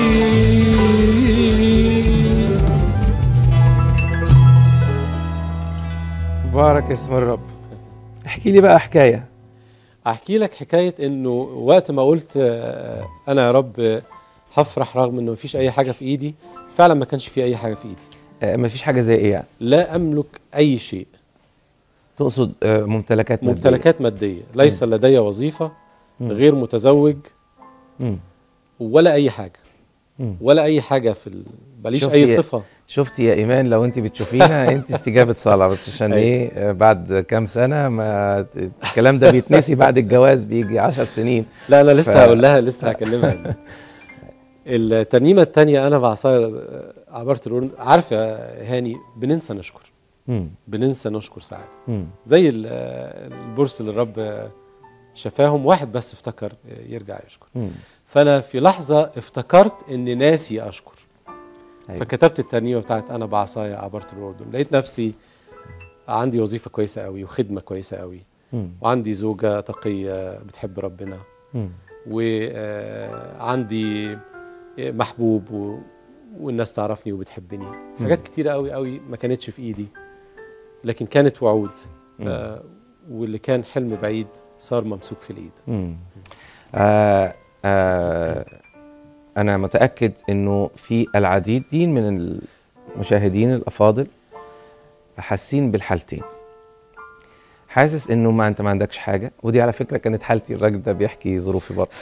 مبارك اسم الرب احكي لي بقى حكايه احكي لك حكايه انه وقت ما قلت آه، انا يا رب آه، هفرح رغم انه مفيش اي حاجه في ايدي فعلا ما كانش في اي حاجه في ايدي آه مفيش حاجه زي ايه يعني لا املك اي شيء تقصد آه ممتلكات مادية. ممتلكات ماديه ليس لدي وظيفه غير متزوج مم. ولا اي حاجه مم. ولا اي حاجه في ال... ماليش شوف اي يا- صفه شفتي يا ايمان لو انت بتشوفينا انت استجابه صلاه بس عشان أيوة. ايه آه، بعد كام سنه ما الكلام ده بيتنسي بعد الجواز بيجي عشر سنين لا انا لسه ف- هقول لها لسه هكلمها الترنيمه الثانيه انا بعصايا عبرت الأردن عارف يا هاني بننسى نشكر مم. بننسى نشكر ساعات مم. زي ال- البورس اللي الرب شفاهم واحد بس افتكر يرجع يشكر مم. فانا في لحظه افتكرت اني ناسي اشكر أيوة. فكتبت الترنيمه بتاعت انا بعصايا عبرت الاردن لقيت نفسي عندي وظيفه كويسه قوي وخدمه كويسه قوي مم. وعندي زوجه تقيه بتحب ربنا مم. وعندي محبوب و... والناس تعرفني وبتحبني حاجات كتيرة قوي قوي ما كانتش في ايدي لكن كانت وعود آه واللي كان حلم بعيد صار ممسوك في الايد مم. آه آه أنا متأكد إنه في العديدين من المشاهدين الأفاضل حاسين بالحالتين حاسس إنه ما أنت ما عندكش حاجة ودي على فكرة كانت حالتي الراجل ده بيحكي ظروفي برضه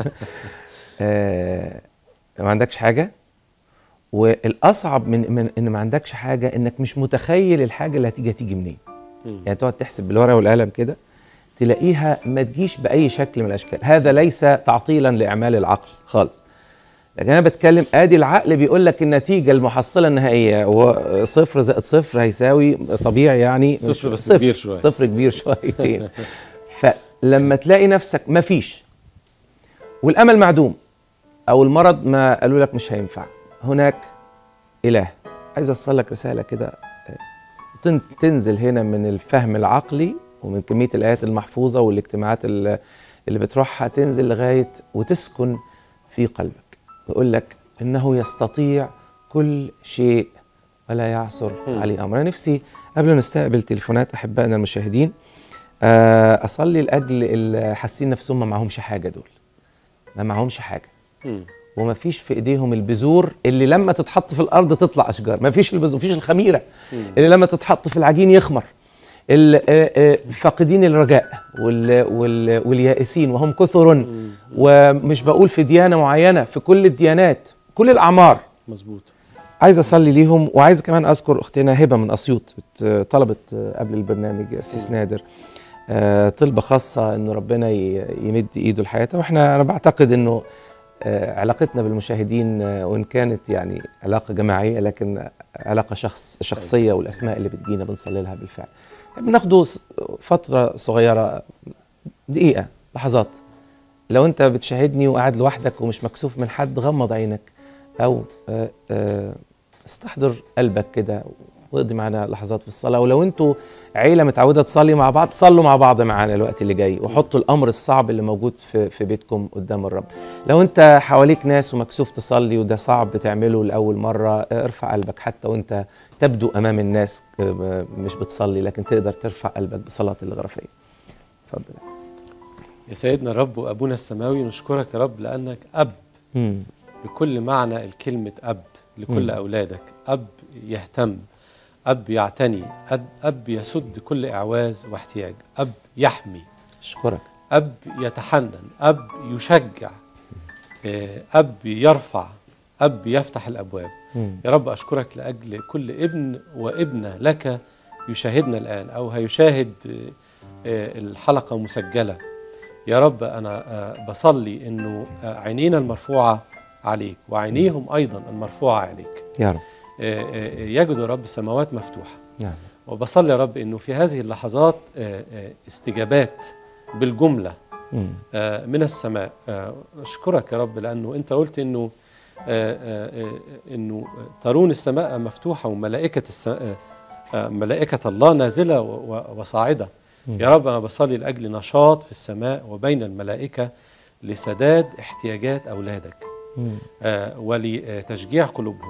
آه ما عندكش حاجة والأصعب من, من إن ما عندكش حاجة إنك مش متخيل الحاجة اللي هتيجي هتيجي منين مم. يعني تقعد تحسب بالورقه والقلم كده تلاقيها ما تجيش باي شكل من الاشكال هذا ليس تعطيلا لاعمال العقل خالص لكن انا بتكلم ادي العقل بيقول لك النتيجه المحصله النهائيه هو صفر زائد صفر هيساوي طبيعي يعني صفر مش- بس كبير شوية. صفر كبير شويتين فلما تلاقي نفسك ما فيش والامل معدوم او المرض ما قالوا لك مش هينفع هناك اله عايز اوصل لك رساله كده تن- تنزل هنا من الفهم العقلي ومن كميه الايات المحفوظه والاجتماعات اللي اللي بتروحها تنزل لغايه وتسكن في قلبك ويقول لك انه يستطيع كل شيء ولا يعثر مم. عليه امر انا نفسي قبل ما نستقبل تليفونات احبائنا المشاهدين آه، اصلي لاجل اللي حاسين نفسهم ما معهمش حاجه دول ما معهمش حاجه مم. وما فيش في ايديهم البذور اللي لما تتحط في الارض تطلع اشجار ما فيش البذور مفيش الخميره اللي لما تتحط في العجين يخمر ال- آه، آه، فاقدين الرجاء وال وال واليائسين وهم كثر ومش بقول في ديانه معينه في كل الديانات كل الاعمار مظبوط عايز اصلي ليهم وعايز كمان اذكر اختنا هبه من اسيوط بت- طلبت آه، قبل البرنامج السيس نادر آه، طلبه خاصه انه ربنا ي- يمد ايده لحياتها واحنا انا بعتقد انه آه، علاقتنا بالمشاهدين آه، وان كانت يعني علاقه جماعيه لكن علاقه شخص شخصيه والاسماء اللي بتجينا بنصلي لها بالفعل بناخده س- فتره صغيره دقيقه لحظات لو انت بتشاهدني وقاعد لوحدك ومش مكسوف من حد غمض عينك او آه، آه، استحضر قلبك كده واقضي معانا لحظات في الصلاه ولو انتوا عيله متعوده تصلي مع بعض صلوا مع بعض معانا الوقت اللي جاي وحطوا الامر الصعب اللي موجود في في بيتكم قدام الرب لو انت حواليك ناس ومكسوف تصلي وده صعب تعمله لاول مره آه، ارفع قلبك حتى وانت تبدو امام الناس آه، مش بتصلي لكن تقدر ترفع قلبك بصلاه الغرفيه اتفضل يا سيدنا الرب وابونا السماوي نشكرك يا رب لانك اب مم. بكل معنى الكلمة أب لكل مم. أولادك أب يهتم أب يعتني أب, أب يسد كل إعواز واحتياج أب يحمي اشكرك أب يتحنن أب يشجع آه، أب يرفع أب يفتح الأبواب مم. يا رب أشكرك لأجل كل ابن وابنة لك يشاهدنا الآن أو هيشاهد آه، آه، الحلقة مسجلة يا رب أنا آه، بصلي أنه آه، عينينا المرفوعة عليك وعينيهم أيضا المرفوعة عليك يا رب آه، آه، يجدوا يا رب سماوات مفتوحة نعم وبصلي يا رب أنه في هذه اللحظات آه، آه، استجابات بالجملة مم. آه، من السماء آه، أشكرك يا رب لأنه أنت قلت أنه آه، آه، آه، أنه ترون السماء مفتوحة وملائكة السماء آه، ملائكة الله نازلة و- و- وصاعدة يا رب أنا بصلي لأجل نشاط في السماء وبين الملائكة لسداد احتياجات أولادك آه، ولتشجيع قلوبهم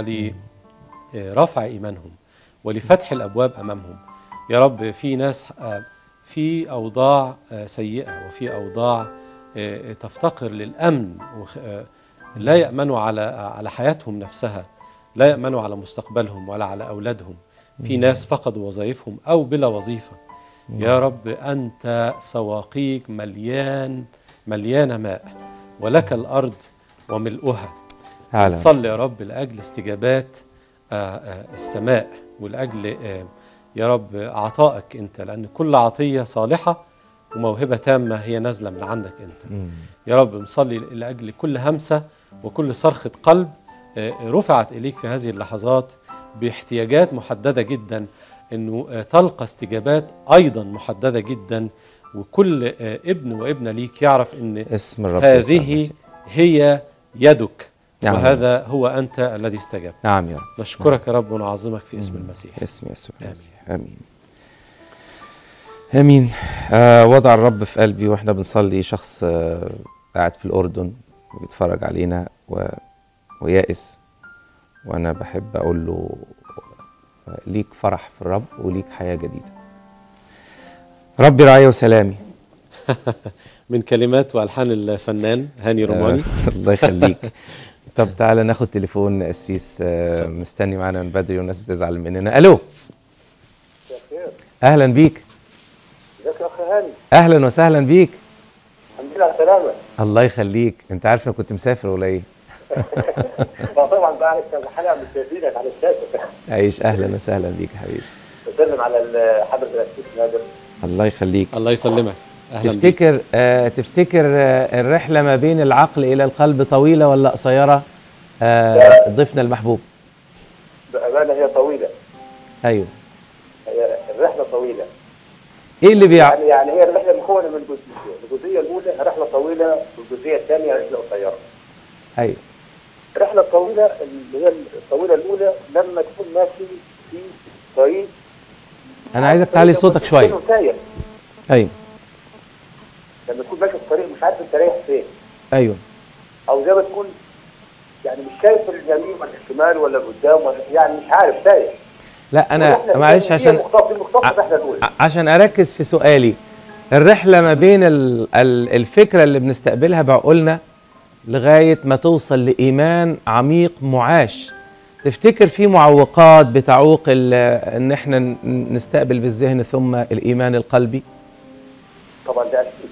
ولرفع إيمانهم ولفتح الأبواب أمامهم يا رب في ناس آه، في أوضاع آه، سيئة وفي أوضاع آه، تفتقر للأمن وخ- آه، لا يأمنوا على على حياتهم نفسها لا يأمنوا على مستقبلهم ولا على أولادهم في ناس فقدوا وظائفهم أو بلا وظيفة يا رب أنت سواقيك مليان مليانة ماء ولك الأرض وملؤها أعلم صلي يا رب لأجل استجابات آه، آه، السماء ولأجل آه، يا رب عطائك أنت لأن كل عطية صالحة وموهبة تامة هي نازلة من عندك أنت يا رب نصلي لأجل كل همسة وكل صرخة قلب آه، رفعت إليك في هذه اللحظات باحتياجات محددة جدا أنه آه، تلقى استجابات أيضا محددة جدا وكل آه، ابن وابنة ليك يعرف أن اسم الرب يسوع هذه المسيح. هي يدك نعم. وهذا هو أنت الذي استجاب نعم يا رب نشكرك يا رب ونعظمك في اسم المسيح اسم يسوع آمين. المسيح امين امين آه وضع الرب في قلبي واحنا بنصلي شخص آه قاعد في الاردن بيتفرج علينا و... ويائس وانا بحب اقول له آه، ليك فرح في الرب وليك حياه جديده ربي رعاية وسلامي من كلمات والحان الفنان هاني روماني آه، الله يخليك طب تعالى ناخد تليفون قسيس آه، مستني معانا من بدري والناس بتزعل مننا الو يا خير اهلا بيك ازيك يا اخ هاني اهلا وسهلا بيك الحمد لله على السلامه الله يخليك انت عارف انا كنت مسافر ولا ايه لا طبعا بقى لك كذا حلقه مش شايفينك على الشاشه عايش اهلا وسهلا بيك يا حبيبي بسلم على ال- حضره الاسيس نادر الله يخليك الله يسلمك اهلا بيك تفتكر آه تفتكر آه الرحله ما بين العقل الى القلب طويله ولا قصيره آه ضيفنا المحبوب بامانه هي طويله ايوه هي الرحله طويله ايه اللي بيع يعني يعني هي الرحله مكونه من جزئيتين الجزئيه الاولى رحله طويله والجزئيه الثانيه رحله قصيره ايوه الرحله الطويله اللي هي الطويله الاولى لما تكون ماشي في طريق انا عايزك تعلي صوتك شويه تايه ايوه لما تكون ماشي في طريق مش عارف انت رايح فين ايوه او زي ما تكون يعني مش شايف اليمين ولا الشمال ولا قدام ولا يعني مش عارف تايه لا انا والرحلة معلش الثانية عشان هي مختص- مختص ع- الرحله الاولى ع- عشان اركز في سؤالي الرحله ما بين ال- ال- الفكره اللي بنستقبلها بعقولنا لغايه ما توصل لايمان عميق معاش تفتكر في معوقات بتعوق ال- ان احنا ن- نستقبل بالذهن ثم الايمان القلبي طبعا ده اكيد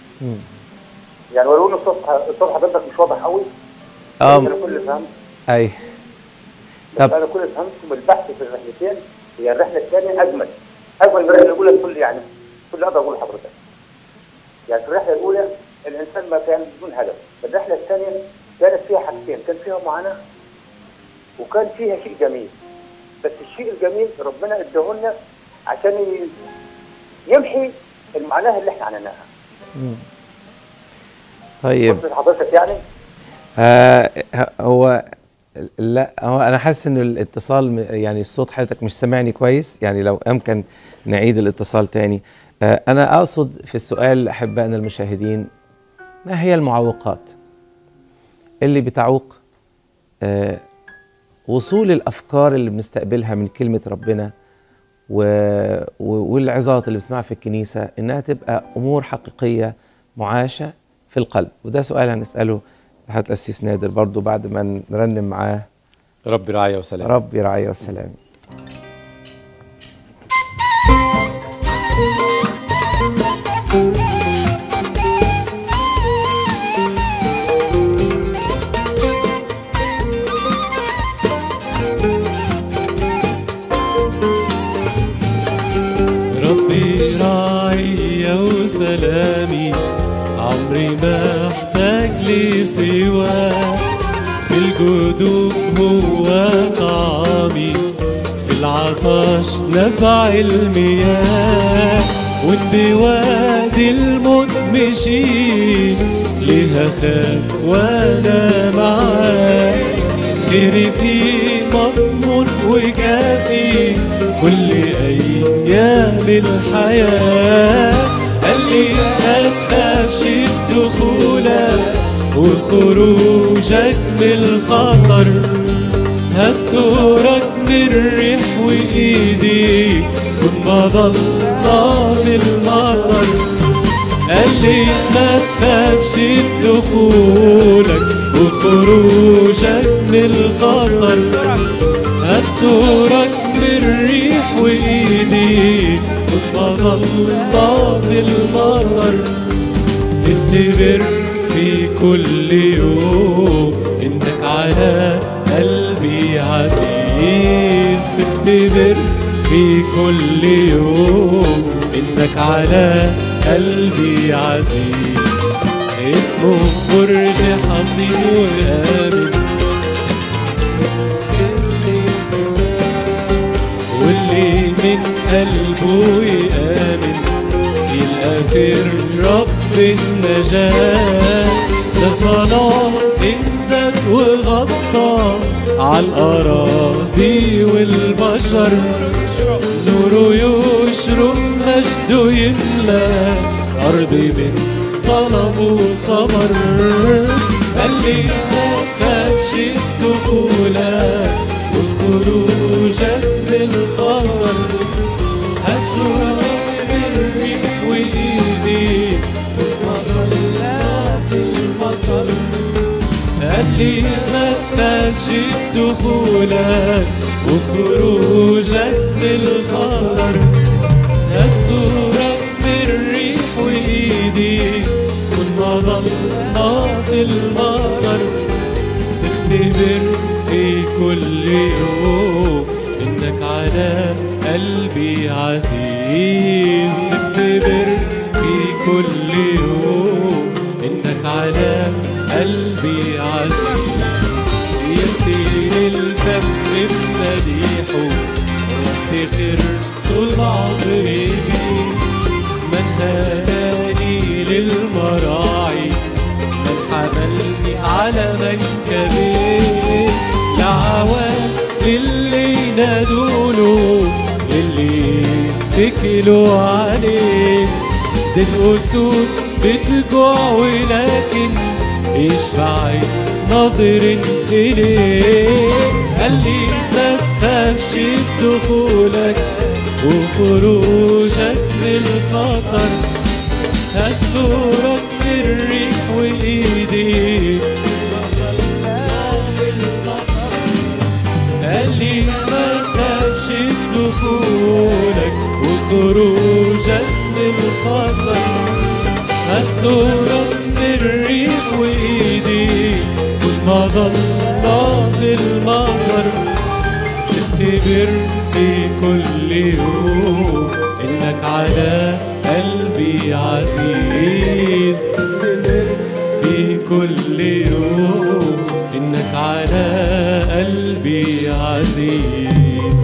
يعني ولو ان الصوت الصوت حضرتك مش واضح قوي اه انا كل اللي فهمت اي بس طب- انا كل اللي فهمته من البحث في الرحلتين هي الرحله الثانيه اجمل اجمل من الرحله الاولى بكل يعني كل اللي اقدر اقوله لحضرتك يعني في الرحله الاولى الانسان ما كان بدون هدف الرحله الثانيه كانت فيها حاجتين كان فيها معاناه وكان فيها شيء جميل بس الشيء الجميل ربنا اداهولنا عشان ي- يمحي المعاناه اللي احنا عانيناها طيب وصلت حضرتك يعني آه هو لا هو انا حاسس ان الاتصال م- يعني الصوت حضرتك مش سامعني كويس يعني لو امكن نعيد الاتصال تاني آه انا اقصد في السؤال احبائنا المشاهدين ما هي المعوقات اللي بتعوق آه وصول الافكار اللي بنستقبلها من كلمه ربنا و... و- والعظات اللي بنسمعها في الكنيسه انها تبقى امور حقيقيه معاشه في القلب وده سؤال هنساله لحضرتك القسيس نادر برضو بعد ما نرنم معاه ربي رعاية وسلام ربي رعاية وسلام ربي راعي وسلامي عمري ما احتاج لي سواه في الجدوب هو طعامي في العطش نبع المياه وان بوادي الموت مشيت ليه اخاف وانا معاه خيري فيه مضمون وكافي كل أيام الحياة قال لي ما تخافش في دخولك وخروجك من الخطر هستورك من الريح وإيدي كن مظلة في المطر قال لي ما تخافش بدخولك وخروجك من الخطر هستورك من الريح وايدي مظلة في المطر تختبر في كل يوم انك على قلبي عزيز تختبر في كل يوم انك على قلبي عزيز اسمه برج حصين وآمن واللي من قلبه يآمن يلقى في الرب النجاة ده الظلام انزل وغطى على الأراضي والبشر نوره يشرق مجده يملى أرضي من طلب وصبر قال لي ما تخافش دخولك وخروجك من الخطر هالسرعة بالريح وإيدي وظلها في المطر قال لي ما تخافش دخولك وخروجك من الخطر هسترك بالريح وايدي كن مظلة في المطر تختبر في كل يوم انك على قلبي عزيز تختبر في كل يوم انك على قلبي عزيز يرتيل الفم بمديحه وافتخر طول عمري بيه من هداني للمراعي من حملني على منكبي لعواز للي نادوله للي اتكلوا عليه دي الأسود بتجوع ولكن يشفع ناظر إليه قال لي ما تخافش بدخولك وخروجك من الخطر هستورك بالريح وإيدي قال لي ما تخافش بدخولك وخروجك من الخطر هستورك بالريح وإيدي كل ما ظل في المطر تختبر في كل يوم انك على قلبي عزيز في كل يوم انك على قلبي عزيز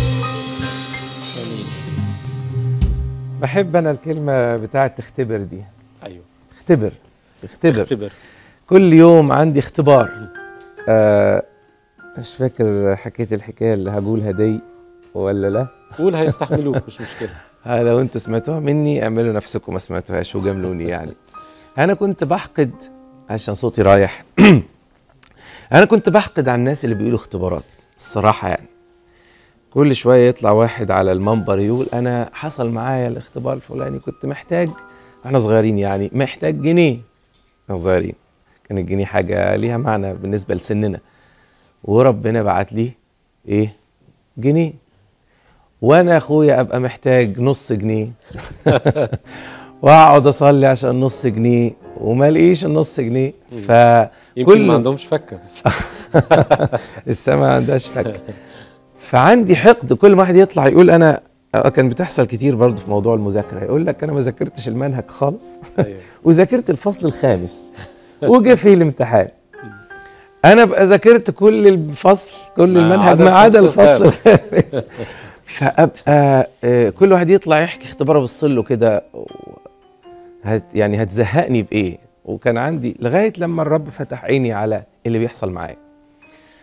بحب انا الكلمه بتاعه تختبر دي ايوه اختبر اختبر اختبر كل يوم عندي اختبار آه مش فاكر حكيت الحكايه اللي هقولها دي ولا لا قول هيستحملوك مش مشكله آه لو انتوا سمعتوها مني اعملوا نفسكم ما سمعتوهاش وجاملوني يعني انا كنت بحقد عشان صوتي رايح انا كنت بحقد على الناس اللي بيقولوا اختبارات الصراحه يعني كل شويه يطلع واحد على المنبر يقول انا حصل معايا الاختبار الفلاني كنت محتاج احنا صغيرين يعني محتاج جنيه احنا صغيرين كان الجنيه حاجه ليها معنى بالنسبه لسننا وربنا بعت لي ايه جنيه وانا اخويا ابقى محتاج نص جنيه واقعد اصلي عشان نص جنيه وما الاقيش النص جنيه ف يمكن ما عندهمش فكه بس السما ما عندهاش فك فعندي حقد كل ما واحد يطلع يقول انا آه، كان بتحصل كتير برضه في موضوع المذاكره يقول لك انا ما ذاكرتش المنهج خالص أيوة. وذاكرت الفصل الخامس وجه في الامتحان انا بقى ذاكرت كل الفصل كل ما المنهج عدا ما عدا الفصل الفصل الخامس فابقى آه، كل واحد يطلع يحكي اختباره بصله كده و- هت يعني هتزهقني بايه وكان عندي لغايه لما الرب فتح عيني على اللي بيحصل معايا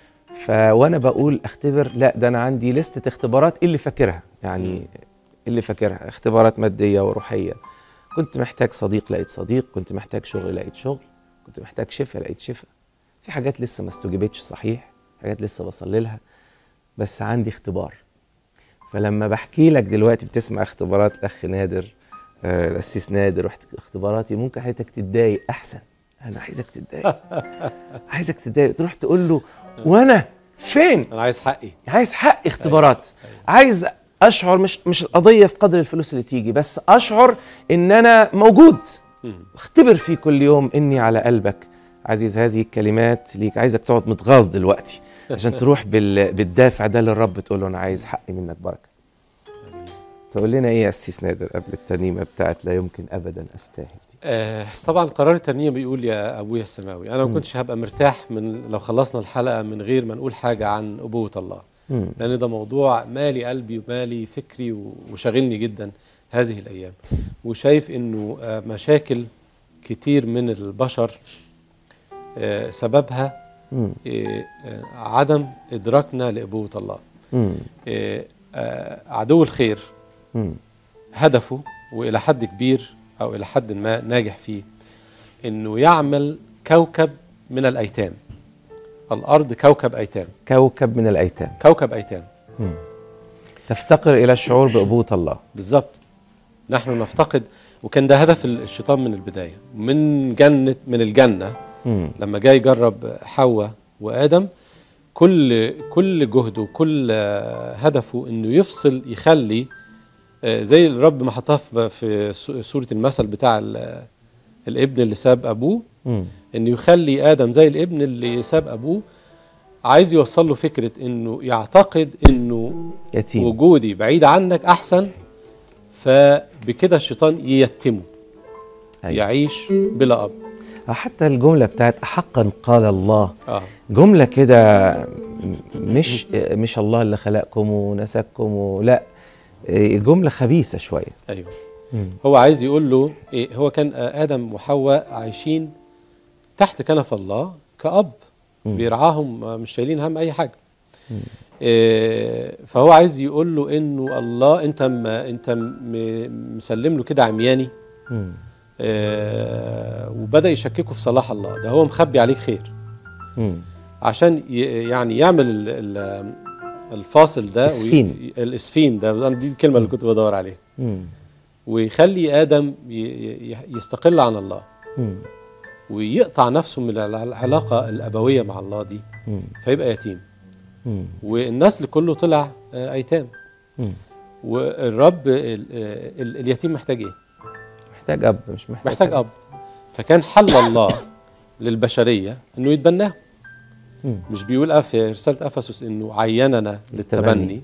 فوانا بقول اختبر لا ده انا عندي لستة اختبارات اللي فاكرها يعني اللي فاكرها اختبارات ماديه وروحيه كنت محتاج صديق لقيت صديق كنت محتاج شغل لقيت شغل كنت محتاج شفاء لقيت شفاء في حاجات لسه ما استجابتش صحيح حاجات لسه بصلي لها بس عندي اختبار فلما بحكي لك دلوقتي بتسمع اختبارات الاخ نادر آه، الاسيس نادر رحت اختباراتي ممكن حضرتك تتضايق احسن انا عايزك تتضايق عايزك تتضايق تروح تقول له وانا فين انا عايز حقي عايز حق اختبارات عايز اشعر مش مش القضيه في قدر الفلوس اللي تيجي بس اشعر ان انا موجود اختبر في كل يوم اني على قلبك عزيز هذه الكلمات ليك عايزك تقعد متغاظ دلوقتي عشان تروح بال... بالدافع ده للرب تقول له انا عايز حقي منك بركه تقول لنا ايه يا اسيس نادر قبل الترنيمه بتاعت لا يمكن ابدا استاهل دي آه طبعا قرار الترنيم بيقول يا ابويا السماوي انا ما كنتش هبقى مرتاح من لو خلصنا الحلقه من غير ما نقول حاجه عن ابوه الله مم. لان ده موضوع مالي قلبي ومالي فكري و- وشاغلني جدا هذه الايام وشايف انه آه، مشاكل كتير من البشر آه، سببها مم. آه، آه، عدم ادراكنا لابوه الله مم. آه، آه، عدو الخير مم. هدفه والى حد كبير او الى حد ما ناجح فيه انه يعمل كوكب من الايتام الارض كوكب ايتام كوكب من الايتام كوكب ايتام تفتقر الى الشعور بابوه الله بالظبط نحن نفتقد وكان ده هدف الشيطان من البدايه من جنه من الجنه مم. لما جاي يجرب حواء وادم كل كل جهده وكل آه، هدفه انه يفصل يخلي آه، زي الرب ما حطها في- في سو- سوره المثل بتاع ال- الابن اللي ساب ابوه مم. انه يخلي ادم زي الابن اللي ساب ابوه عايز يوصل له فكره انه يعتقد انه يتيم وجودي بعيد عنك احسن فبكده الشيطان ييتمه أيوة. يعيش بلا اب حتى الجمله بتاعت احقا قال الله اه جمله كده مش مش الله اللي خلقكم ونسككم و- لا الجمله خبيثه شويه ايوه هو عايز يقول له إيه هو كان آه، ادم وحواء عايشين تحت كنف الله كاب بيرعاهم آه، مش شايلين هم اي حاجه إيه فهو عايز يقول له انه الله انت ما انت م- مسلم له كده عمياني مم. إيه وبدا يشككه في صلاح الله ده هو مخبي عليك خير مم. عشان ي- يعني يعمل ال- ال- الفاصل ده وي- إسفين. الاسفين ده أنا دي الكلمه اللي كنت بدور عليها مم. ويخلي ادم ي- ي- يستقل عن الله مم. ويقطع نفسه من الع- العلاقه الابويه مع الله دي مم. فيبقى يتيم مم. والنسل كله طلع آه، ايتام مم. والرب ال- ال- اليتيم محتاج ايه؟ محتاج اب مش محتاج محتاج اب فكان حل الله للبشريه انه يتبناه مم. مش بيقول آه في رساله افسس انه عيننا للتبني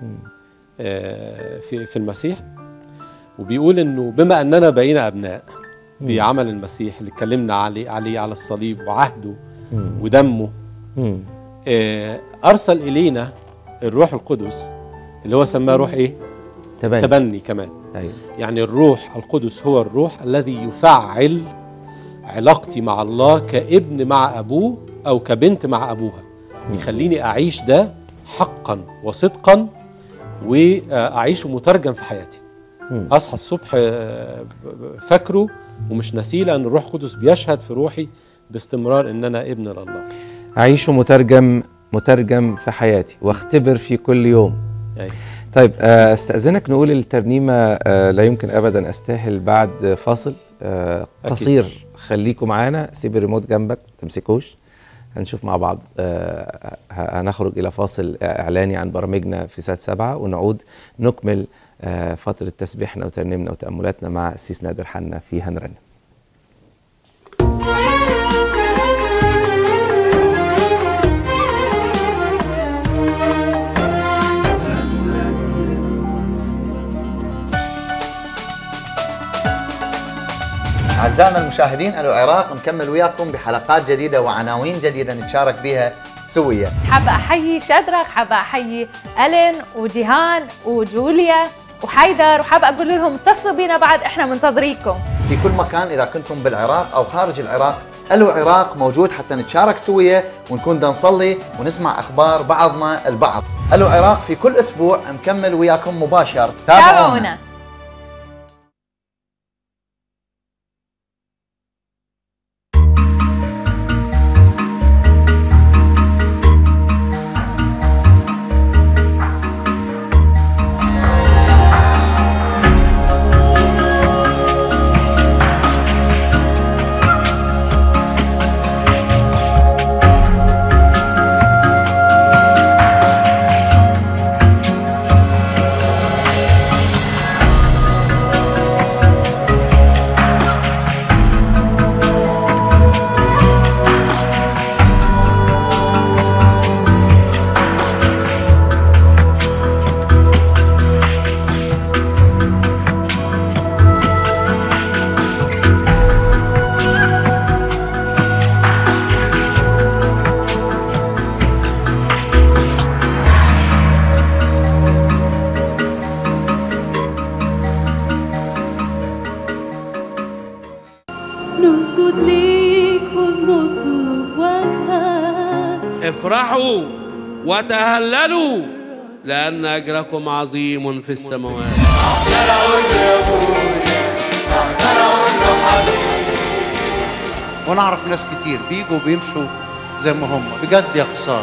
آه، في في المسيح وبيقول انه بما اننا بقينا ابناء بعمل المسيح اللي اتكلمنا عليه عليه على الصليب وعهده مم. ودمه مم. آه، ارسل الينا الروح القدس اللي هو سماه روح ايه؟ تبني تبني كمان ايوه يعني الروح القدس هو الروح الذي يفعل علاقتي مع الله كابن مع ابوه او كبنت مع ابوها يخليني اعيش ده حقا وصدقا واعيشه مترجم في حياتي مم. اصحى الصبح آه، ب- ب- فاكره ومش ناسيه لان الروح القدس بيشهد في روحي باستمرار ان انا ابن لله اعيش مترجم مترجم في حياتي واختبر في كل يوم يعني طيب آه، استاذنك نقول الترنيمه آه، لا يمكن ابدا استاهل بعد فاصل آه، أكيد. قصير خليكم معانا سيب الريموت جنبك ما تمسكوش هنشوف مع بعض آه، ه- هنخرج الى فاصل اعلاني عن برامجنا في سات سبعة ونعود نكمل آه، فتره تسبيحنا وترنيمنا وتاملاتنا مع سيس نادر حنا في هنرنم أعزائنا المشاهدين العراق نكمل وياكم بحلقات جديدة وعناوين جديدة نتشارك بها سويا حابة أحيي شدرك حابة أحيي ألين وجيهان وجوليا وحيدر وحابة أقول لهم اتصلوا بينا بعد إحنا منتظريكم في كل مكان إذا كنتم بالعراق أو خارج العراق الو عراق موجود حتى نتشارك سوية ونكون دا نصلي ونسمع اخبار بعضنا البعض الو عراق في كل اسبوع مكمل وياكم مباشر تابعونا نسجد ليك ونطلب وجهك افرحوا وتهللوا لأن أجركم عظيم في السماوات ونعرف ناس كتير بيجوا بيمشوا زي ما هم بجد يا خسارة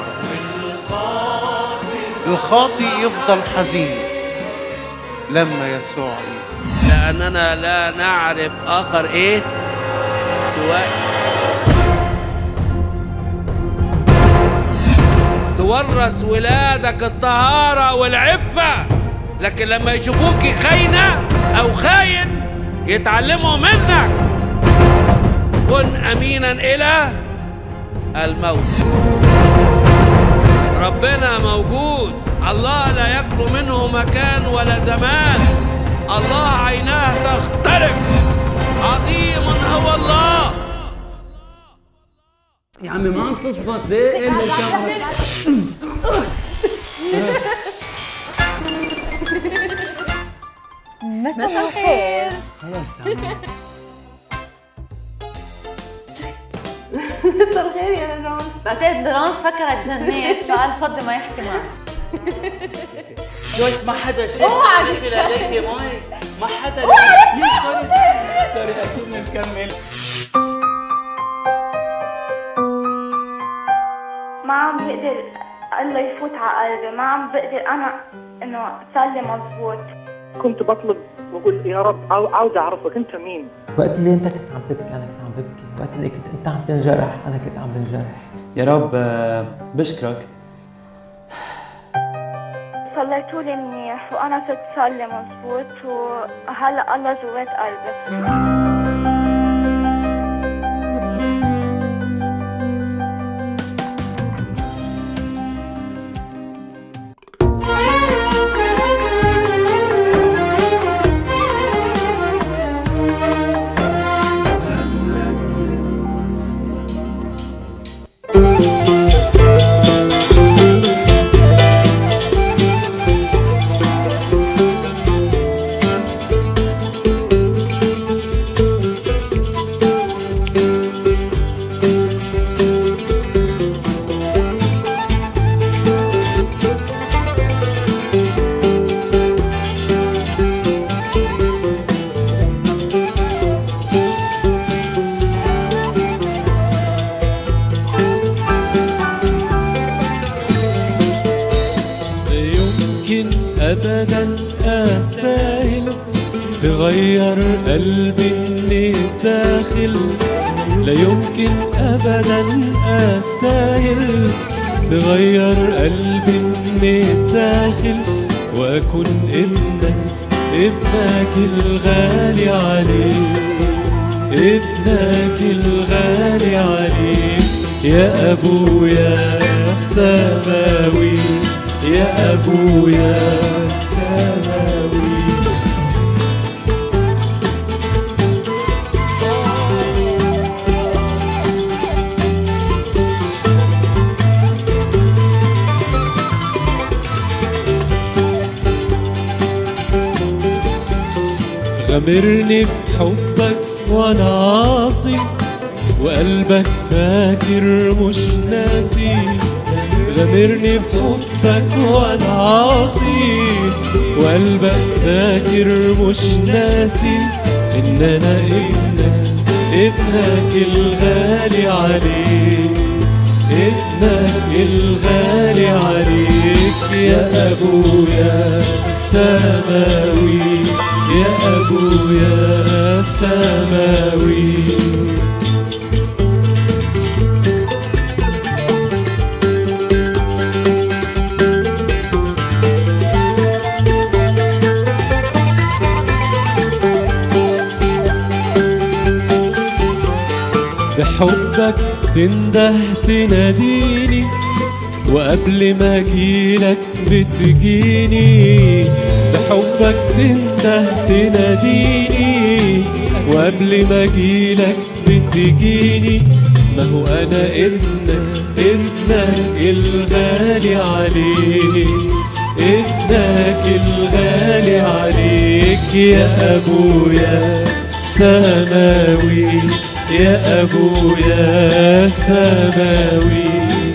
الخاطي يفضل حزين لما يسوع يجي لأننا لا نعرف آخر إيه سواء تورث ولادك الطهارة والعفة لكن لما يشوفوك خاينة أو خاين يتعلموا منك كن أمينا إلى الموت ربنا موجود الله لا يخلو منه مكان ولا زمان الله عيناه تخترق عظيم هو الله يا عمي ما عم تزبط ليه ايه اللي الكاميرا مساء الخير خلاص يا عمي مساء الخير يا لورانس بعتقد لورانس فكرت جنيت فقال فضي ما يحكي معك جويس ما حدا شاف اوعى نزل عليك يا ماي ما حدا سوري سوري اكيد نكمل ما عم بقدر الله يفوت على قلبي ما عم بقدر انا انه صار لي مزبوط كنت بطلب واقول يا رب عاو- عاوز اعرفك انت مين وقت اللي انت كنت عم تبكي انا كنت عم ببكي وقت اللي كنت انت عم تنجرح انا كنت عم بنجرح يا رب آه، بشكرك صليتوا لي منيح وانا صرت صار لي مزبوط وهلا الله جوات قلبي لا يمكن ابدا استاهل تغير قلبي من الداخل لا يمكن ابدا استاهل تغير قلبي من الداخل واكون ابنك ابنك الغالي عليك ابنك الغالي عليك يا ابويا السماوي يا ابويا السماوي غمرني بحبك وانا عاصي وقلبك فاكر مش ناسي غامرني بحبك وانا عاصي وقلبك فاكر مش ناسي ان انا ابنك ابنك الغالي عليك ابنك الغالي عليك يا ابويا السماوي يا ابويا السماوي بحبك تنده تناديني وقبل ما اجيلك بتجيني بحبك تنده تناديني وقبل ما اجيلك بتجيني ما هو انا ابنك ابنك الغالي عليك ابنك الغالي عليك يا ابويا سماوي يا ابويا سماوي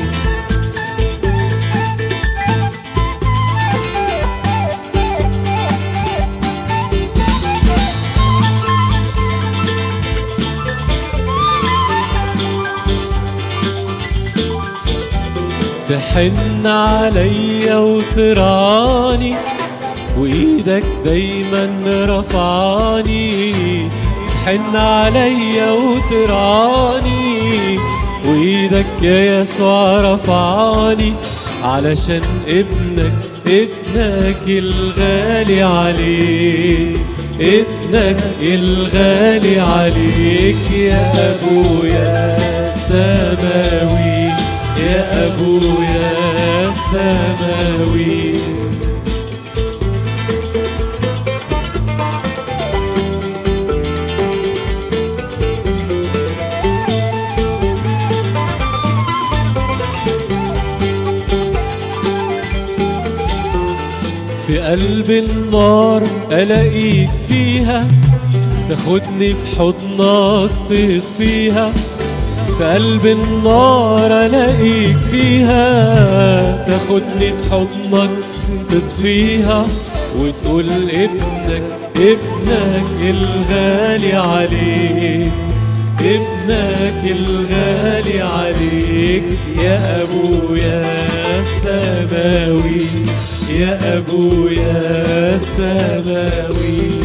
تحن عليا وترعاني وايدك دايما رفعاني تحن عليا وترعاني وايدك يا يسوع رفعاني علشان ابنك ابنك الغالي عليك ابنك الغالي عليك يا ابويا سماوي يا ابويا سماوي في قلب النار الاقيك فيها تاخدني في حضنك تطفيها في قلب النار الاقيك فيها تاخدني في حضنك تطفيها وتقول ابنك ابنك الغالي عليك ابنك الغالي عليك يا ابويا السماوي يا ابويا السماوي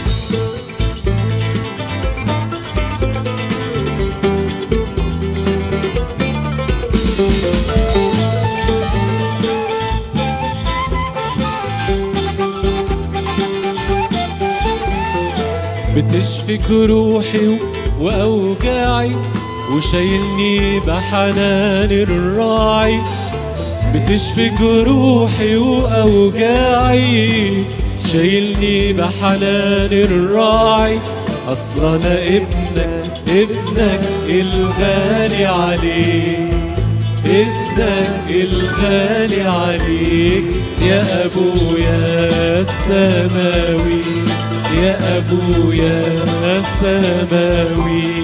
بتشفي جروحي واوجاعي وشايلني بحنان الراعي بتشفي جروحي واوجاعي شايلني بحنان الراعي اصل انا ابنك ابنك الغالي عليك ابنك الغالي عليك يا ابويا السماوي يا ابويا السماوي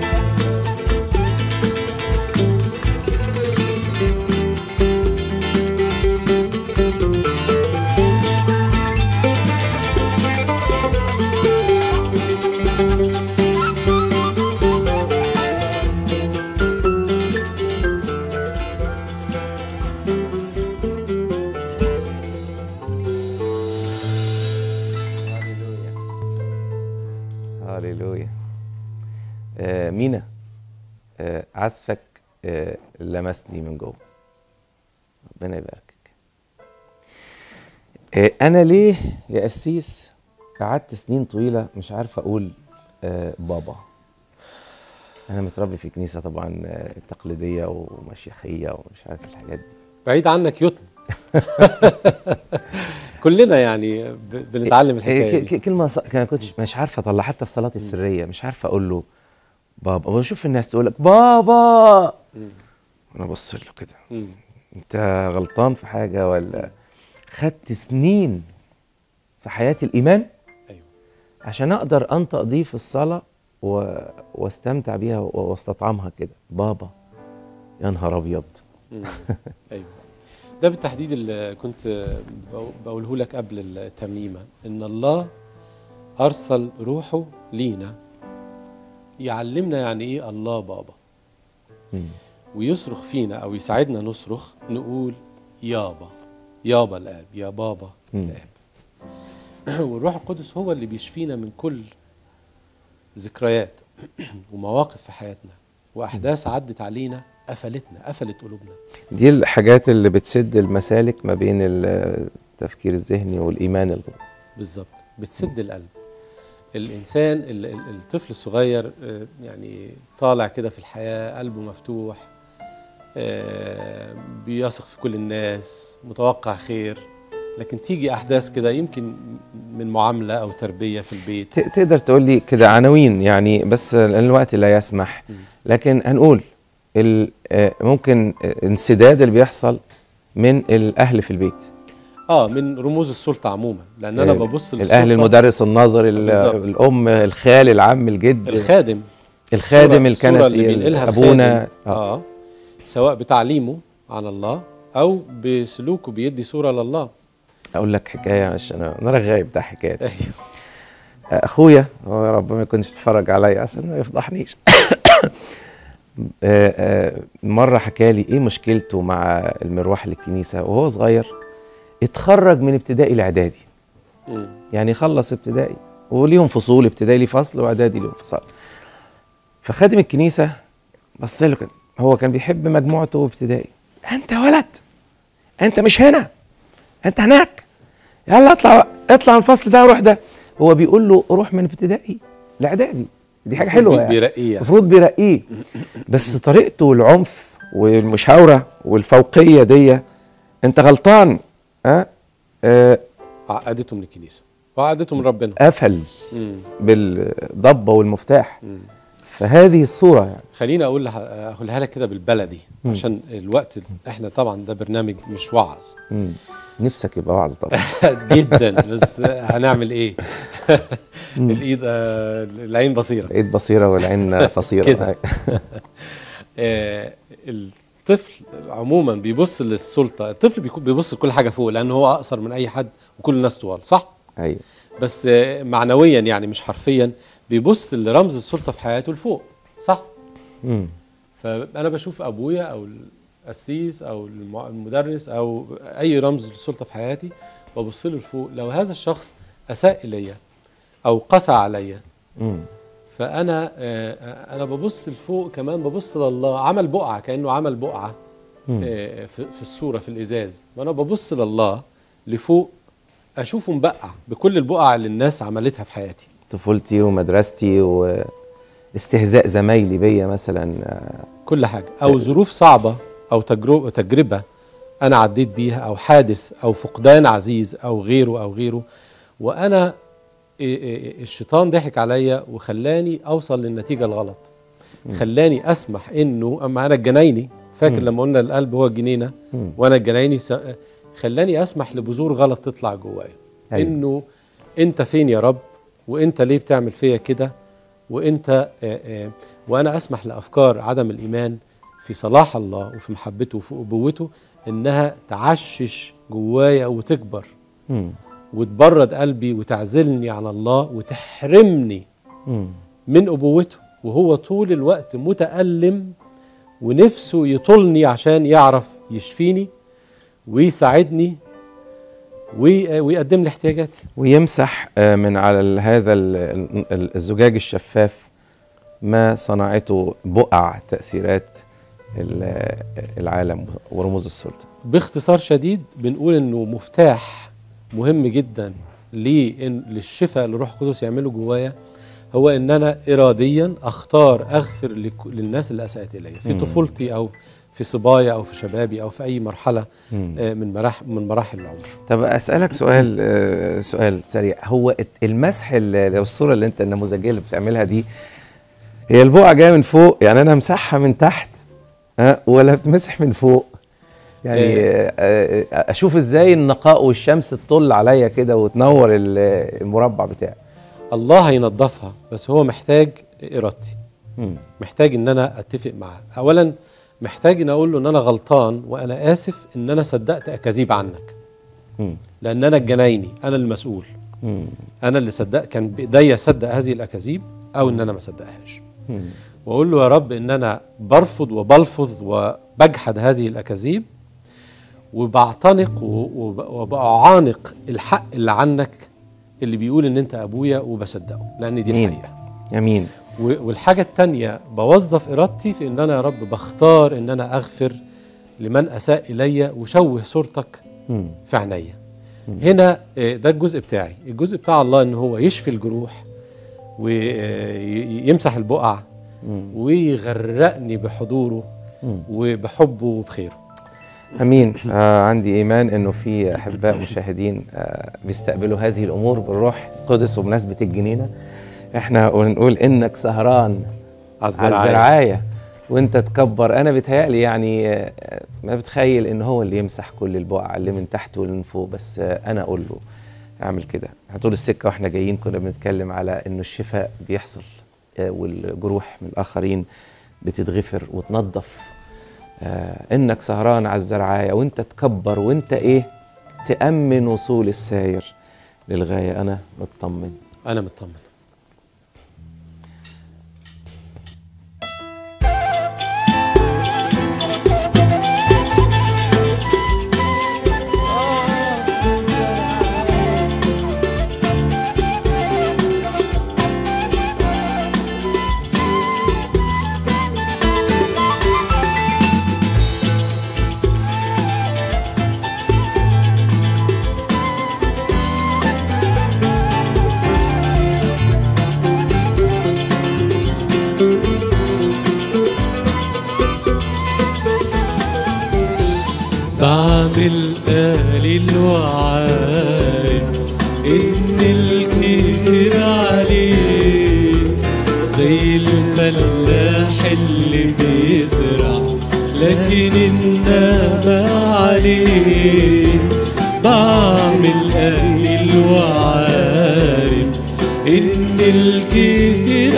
هاليلويا آه مينا آه عزفك آه لمسني من جوه ربنا يباركك آه انا ليه يا قسيس قعدت سنين طويله مش عارف اقول آه بابا انا متربي في كنيسه طبعا آه تقليديه ومشيخيه ومش عارف الحاجات دي بعيد عنك يتم كلنا يعني ب- بنتعلم الحكايه ك- دي. ك- كلمه ص... كان كنتش مش عارفه اطلع حتى في صلاتي السريه مش عارفه اقول له بابا واشوف الناس تقول لك بابا انا ابص له كده مم. انت غلطان في حاجه ولا خدت سنين في حياتي الايمان أيوة. عشان اقدر انطق دي في الصلاه و... واستمتع بيها و- واستطعمها كده بابا يا نهار ابيض مم. ايوه ده بالتحديد اللي كنت بقو- بقوله لك قبل الترنيمه ان الله ارسل روحه لينا يعلمنا يعني ايه الله بابا مم. ويصرخ فينا او يساعدنا نصرخ نقول يابا يابا الاب يا بابا مم. الاب والروح القدس هو اللي بيشفينا من كل ذكريات ومواقف في حياتنا واحداث عدت علينا قفلتنا قفلت قلوبنا دي الحاجات اللي بتسد المسالك ما بين التفكير الذهني والايمان ال- بالظبط بتسد القلب الانسان ال- ال- الطفل الصغير آه، يعني طالع كده في الحياه قلبه مفتوح آه، بيثق في كل الناس متوقع خير لكن تيجي احداث كده يمكن من معامله او تربيه في البيت ت- تقدر تقول لي كده عناوين يعني بس لأن الوقت لا يسمح لكن هنقول ال- آه، ممكن آه، انسداد اللي بيحصل من الاهل في البيت اه من رموز السلطه عموما لان انا آه، ببص الاهل للسلطة- المدرس الناظر ال- بالظبط. الام الخال العم الجد الخادم الخادم الصورة- الصورة اللي الكنسي بينقلها ابونا الخادم آه. اه سواء بتعليمه عن الله او بسلوكه بيدي صوره لله اقول لك حكايه عشان انا انا رغاي بتاع حكايات ايوه اخويا هو يا رب ما يكونش بيتفرج عليا عشان ما يفضحنيش آه، آه، مره حكى لي ايه مشكلته مع المروح للكنيسه وهو صغير اتخرج من ابتدائي لاعدادي مم. يعني خلص ابتدائي وليهم فصول ابتدائي ليه فصل واعدادي ليهم فصل فخادم الكنيسه بص له كده هو كان بيحب مجموعته ابتدائي انت ولد انت مش هنا انت هناك يلا اطلع بقى. اطلع من الفصل ده وروح ده هو بيقول له روح من ابتدائي لاعدادي دي حاجه المفروض حلوه بي- يعني بيرقيه يعني. المفروض بيرقيه بس طريقته والعنف والمشاوره والفوقيه دي انت غلطان ها أه عقدته من الكنيسه وعقدته من ربنا قفل مم. بالضبه والمفتاح مم. فهذه الصوره يعني خليني اقول لها اقولها لك كده بالبلدي مم. عشان الوقت احنا طبعا ده برنامج مش وعظ مم. نفسك يبقى وعظ طبعا جدا بس هنعمل ايه الايد آه، العين بصيره الايد بصيره والعين فصيره كده آه، الطفل عموما بيبص للسلطه الطفل بيكون بيبص لكل حاجه فوق لان هو اقصر من اي حد وكل الناس طوال صح ايوه بس آه، معنويا يعني مش حرفيا بيبص لرمز السلطه في حياته لفوق صح مم. فانا بشوف ابويا او القسيس او الم- المدرس او اي رمز للسلطه في حياتي ببص له لفوق لو هذا الشخص اساء الي او قسى عليا مم. فانا آه، انا ببص لفوق كمان ببص لله عمل بقعه كانه عمل بقعه مم. آه، في في الصوره في الازاز وانا ببص لله لفوق اشوفه مبقع بكل البقع اللي الناس عملتها في حياتي طفولتي ومدرستي واستهزاء زمايلي بيا مثلا آه، كل حاجه او ظروف صعبه او تجربه تجربه انا عديت بيها او حادث او فقدان عزيز او غيره او غيره وانا إيه إيه الشيطان ضحك عليا وخلاني اوصل للنتيجه الغلط خلاني اسمح انه اما انا الجنايني فاكر مم. لما قلنا القلب هو الجنينه مم. وانا الجنايني س- خلاني اسمح لبذور غلط تطلع جوايا أيوة. انه انت فين يا رب وانت ليه بتعمل فيا كده وانت آه، آه، وانا اسمح لافكار عدم الايمان في صلاح الله وفي محبته وفي ابوته انها تعشش جوايا وتكبر مم. وتبرد قلبي وتعزلني عن الله وتحرمني مم. من ابوته وهو طول الوقت متألم ونفسه يطلني عشان يعرف يشفيني ويساعدني وي- ويقدم لي احتياجاتي ويمسح آه، من على ال- هذا ال- ال- الزجاج الشفاف ما صنعته بقع تأثيرات ال- العالم ورموز السلطة باختصار شديد بنقول انه مفتاح مهم جدا لإن للشفاء اللي الروح القدس يعمله جوايا هو ان انا اراديا اختار اغفر لك- للناس اللي اساءت الي في مم. طفولتي او في صبايا او في شبابي او في اي مرحله مم. آه، من مراحل من مراحل العمر طب أسألك سؤال آه، سؤال سريع هو الت- المسح ال- الصورة اللي أنت النموذجية اللي بتعملها دي هي البقعة جاية من فوق يعني أنا مسحها من تحت ها ولا بتمسح من فوق يعني آه، آه، أشوف إزاي النقاء والشمس تطل عليا كده وتنور ال- المربع بتاعي الله هينظفها بس هو محتاج ارادتي مم. محتاج ان انا اتفق معاه اولا محتاج ان اقول له ان انا غلطان وانا اسف ان انا صدقت اكاذيب عنك مم. لان انا الجنايني انا المسؤول مم. انا اللي صدق كان بايديا صدق هذه الاكاذيب او ان انا ما صدقهاش مم. واقول له يا رب ان انا برفض وبلفظ وبجحد هذه الاكاذيب وبعتنق و- وب- وبأعانق الحق اللي عنك اللي بيقول ان انت ابويا وبصدقه لان دي أمين. الحقيقه امين و- والحاجه التانية بوظف ارادتي في ان انا يا رب بختار ان انا اغفر لمن اساء الي وشوه صورتك مم. في عينيا هنا آه، ده الجزء بتاعي الجزء بتاع الله ان هو يشفي الجروح ويمسح البقع ويغرقني بحضوره مم. وبحبه وبخيره امين آه عندي ايمان انه في احباء مشاهدين آه بيستقبلوا هذه الامور بالروح القدس وبمناسبه الجنينه احنا نقول انك سهران على الزرعاية. على الزرعايه وانت تكبر انا بتهيألي يعني آه، ما بتخيل ان هو اللي يمسح كل البقع اللي من تحت واللي من فوق بس آه، انا اقول له اعمل كده طول السكه واحنا جايين كنا بنتكلم على انه الشفاء بيحصل آه، والجروح من الاخرين بتتغفر وتنظف آه انك سهران على الزرعايه وانت تكبر وانت ايه تامن وصول الساير للغايه انا مطمن انا مطمن بعمل قليل وعارف ان الكتير عليه زي الفلاح اللي بيزرع لكن النبى عليه بعمل قليل وعارف ان الكتير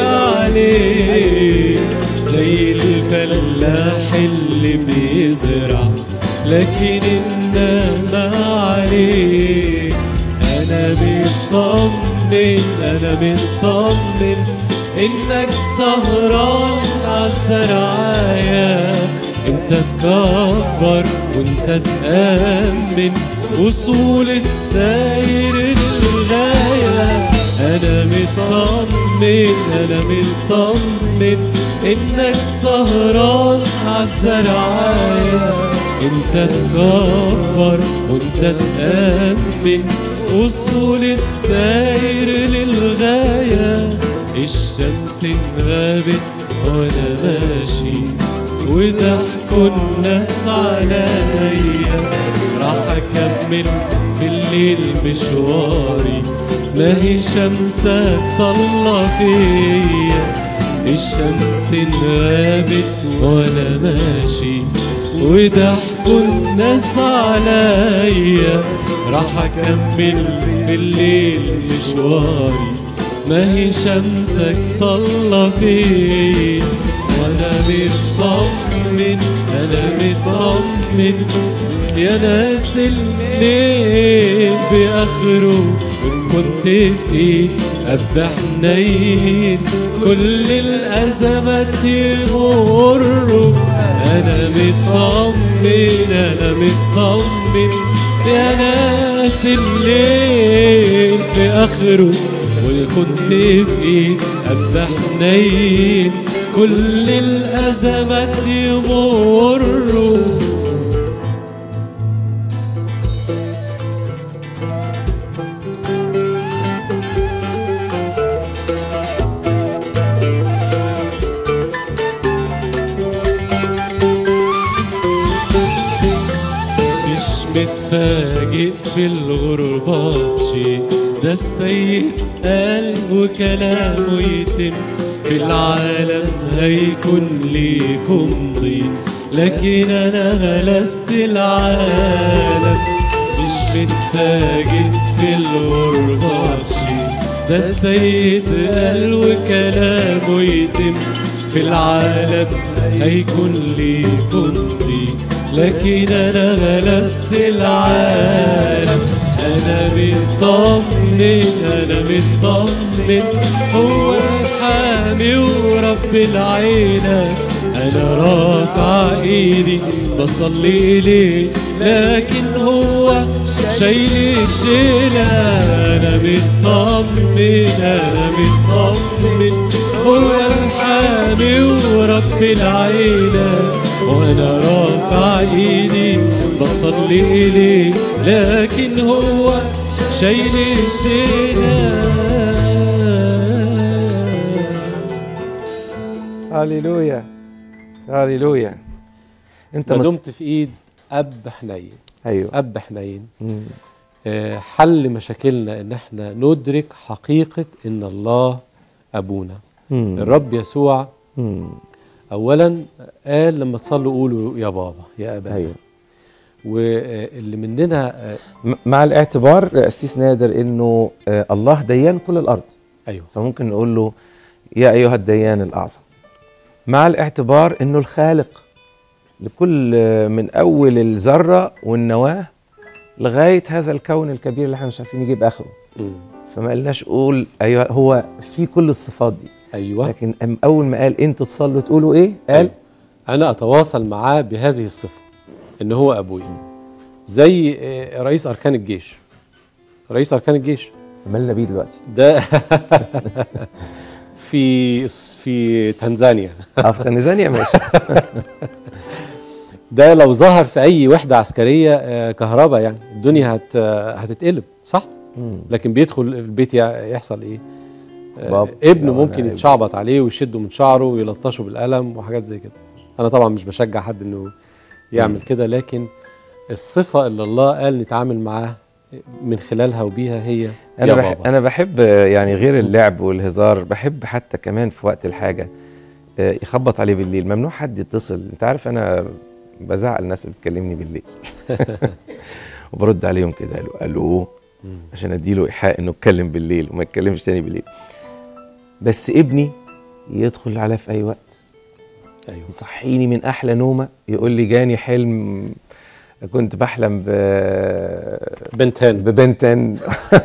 عليه زي الفلاح اللي بيزرع لكن انما عليه انا مطمن انا مطمن انك سهران عالزرعاية انت تكبر وانت تأمن وصول الساير للغاية انا مطمن انا مطمن انك سهران عالزرعاية انت تكبر وانت تأمن وصول الساير للغاية الشمس انغابت وانا ماشي وضحكوا الناس عليا راح اكمل في الليل مشواري ما هي شمسك طلع فيا الشمس انغابت وانا ماشي وضحكوا الناس عليا راح اكمل في الليل مشواري ما هي شمسك طلع فيا وانا مطمن انا مطمن يا ناس الليل باخره كنت في ابدا حنين كل الازمات يمروا انا مطمن انا مطمن يا ناس الليل في اخره وكنت في ابدا حنين كل الازمات يمروا مش متفاجئ في الغربة بشي ده السيد قال وكلامه يتم في العالم هيكون ليكم ضيق لكن انا غلبت العالم مش متفاجئ في الغربة بشي ده السيد قال وكلامه يتم في العالم هيكون ليكم ضيق لكن انا غلبت العالم انا مطمن انا مطمن هو الحامي ورب العيلة انا رافع ايدي بصلي ليه لكن هو شايل الشيلة انا مطمن انا مطمن هو الحامي ورب العيلة وانا رافع ايدي بصلي اليه لكن هو شايل الشيلة هللويا هللويا انت ما مت- دمت في ايد اب حنين ايوه اب حنين مم. آه، حل مشاكلنا ان احنا ندرك حقيقه ان الله ابونا مم. الرب يسوع مم. اولا قال لما تصلوا قولوا يا بابا يا ابا ايوه واللي مننا آه، م- مع الاعتبار قسيس نادر انه آه، الله ديان كل الارض ايوه فممكن نقول له يا ايها الديان الاعظم مع الاعتبار انه الخالق لكل آه، من اول الذره والنواه لغايه هذا الكون الكبير اللي احنا مش عارفين نجيب اخره مم. فما قلناش قول ايوه هو في كل الصفات دي ايوه لكن أم اول ما قال انتوا تصلوا تقولوا ايه قال انا اتواصل معاه بهذه الصفه ان هو ابويا زي آه، رئيس اركان الجيش رئيس اركان الجيش مالنا بيه دلوقتي ده في في تنزانيا اه في تنزانيا ماشي ده لو ظهر في اي وحده عسكريه آه، كهرباء يعني الدنيا هت آه، هتتقلب صح مم. لكن بيدخل البيت يع- يحصل ايه آه، باب. ابنه يا ممكن ونعم. يتشعبط عليه ويشده من شعره ويلطشه بالقلم وحاجات زي كده انا طبعا مش بشجع حد انه يعمل كده لكن الصفه اللي الله قال نتعامل معاه من خلالها وبيها هي يا انا بحب بابا انا بحب آه، يعني غير اللعب والهزار بحب حتى كمان في وقت الحاجه آه، يخبط عليه بالليل ممنوع حد يتصل انت عارف انا بزعل الناس اللي بتكلمني بالليل وبرد عليهم كده الو الو عشان اديله ايحاء انه اتكلم بالليل وما يتكلمش تاني بالليل بس ابني يدخل عليا في اي وقت ايوه يصحيني من احلى نومه يقول لي جاني حلم كنت بحلم ب بنتين ببنتين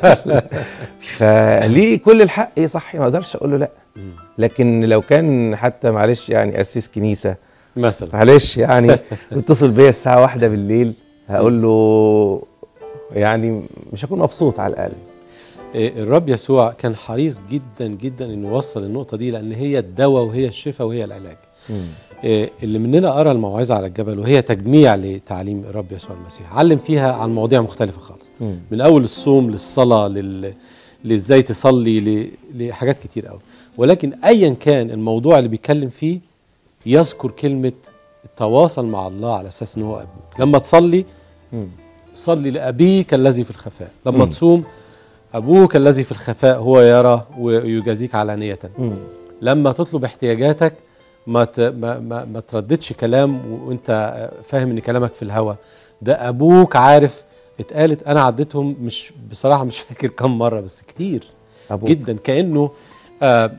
فليه كل الحق يصحي ما اقدرش اقول له لا لكن لو كان حتى معلش يعني قسيس كنيسه مثلا معلش يعني اتصل بيا الساعه واحدة بالليل هقول له يعني مش هكون مبسوط على الاقل إيه، الرب يسوع كان حريص جدا جدا انه يوصل النقطه دي لان هي الدواء وهي الشفاء وهي العلاج إيه، اللي مننا قرا الموعظه على الجبل وهي تجميع لتعليم الرب يسوع المسيح علم فيها عن مواضيع مختلفه خالص مم. من اول الصوم للصلاه لل لازاي تصلي ل... لحاجات كتير قوي ولكن ايا كان الموضوع اللي بيتكلم فيه يذكر كلمه التواصل مع الله على اساس ان هو ابوك لما تصلي مم. صلي لابيك الذي في الخفاء لما مم. تصوم ابوك الذي في الخفاء هو يرى ويجازيك علانيه مم. لما تطلب احتياجاتك ما ت... ما ما, ما ترددش كلام وانت فاهم ان كلامك في الهوا ده ابوك عارف اتقالت انا عديتهم مش بصراحه مش فاكر كم مره بس كتير أبوك. جدا كانه آه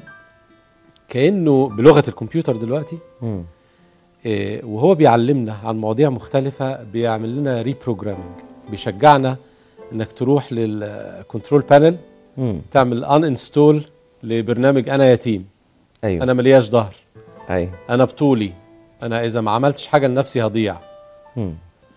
كانه بلغه الكمبيوتر دلوقتي مم. إيه، وهو بيعلمنا عن مواضيع مختلفة بيعمل لنا ريبروجرامينج بيشجعنا انك تروح للكنترول بانل مم. تعمل ان انستول لبرنامج انا يتيم ايوه انا ملياش ظهر ايوه انا بطولي انا اذا ما عملتش حاجة لنفسي هضيع مم.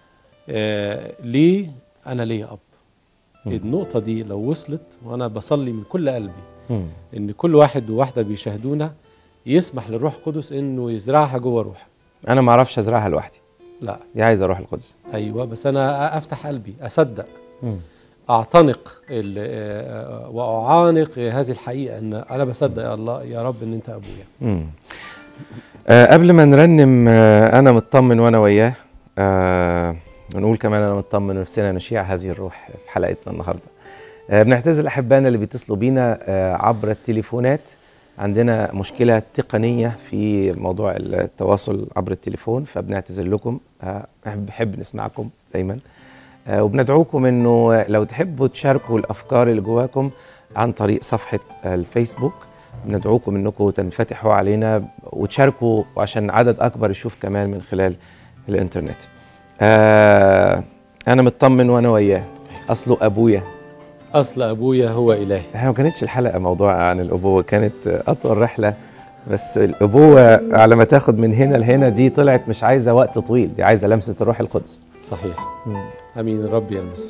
آه ليه انا ليا اب النقطة دي لو وصلت وانا بصلي من كل قلبي مم. ان كل واحد وواحدة بيشاهدونا يسمح للروح القدس انه يزرعها جوه روحك انا ما اعرفش ازرعها لوحدي لا دي عايز اروح القدس ايوه بس انا افتح قلبي اصدق مم. اعتنق ال- آه، واعانق هذه الحقيقه ان انا بصدق يا الله يا رب ان انت ابويا مم. آه قبل ما نرنم آه انا مطمن وانا وياه آه ونقول كمان انا مطمن ونفسنا نشيع هذه الروح في حلقتنا النهارده آه بنعتذر احبائنا اللي بيتصلوا بينا آه عبر التليفونات عندنا مشكله تقنيه في موضوع التواصل عبر التليفون فبنعتذر لكم آه بنحب نسمعكم دايما آه وبندعوكم انه لو تحبوا تشاركوا الافكار اللي جواكم عن طريق صفحه الفيسبوك بندعوكم انكم تنفتحوا علينا وتشاركوا وعشان عدد اكبر يشوف كمان من خلال الانترنت آه انا مطمن وانا وياه اصله ابويا اصل ابويا هو الهي احنا ما كانتش الحلقه موضوع عن الابوه كانت اطول رحله بس الابوه على ما تاخد من هنا لهنا دي طلعت مش عايزه وقت طويل دي عايزه لمسه الروح القدس صحيح امين الرب يلمس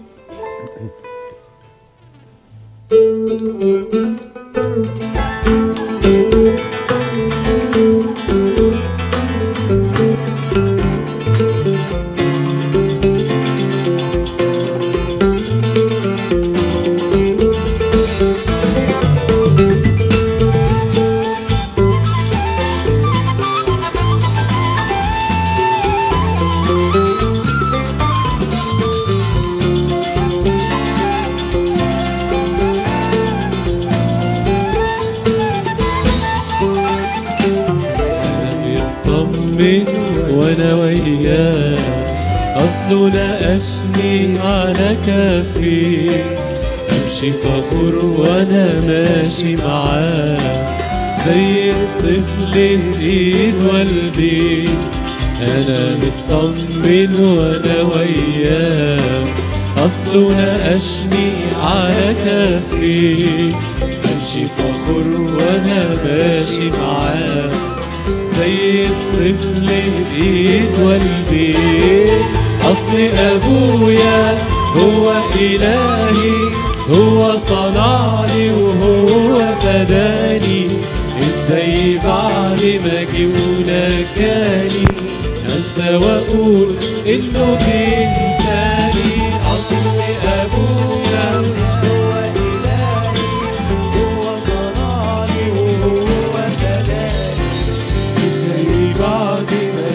يطمن وانا وياه اصله ناقشني على كفي امشي فخور وانا ماشي معاه زي الطفل ايد والدي انا مطمن وانا وياه اصله ناقشني على كفي امشي فخور وانا ماشي معاه زي الطفل بإيد والبيت أصل أبويا هو إلهي هو صنعني وهو فداني إزاي بعد ما جه ونجاني أنسى وأقول إنه بينساني أصل أبويا هو إلهي هو صنعني وهو فداني زي بعد ما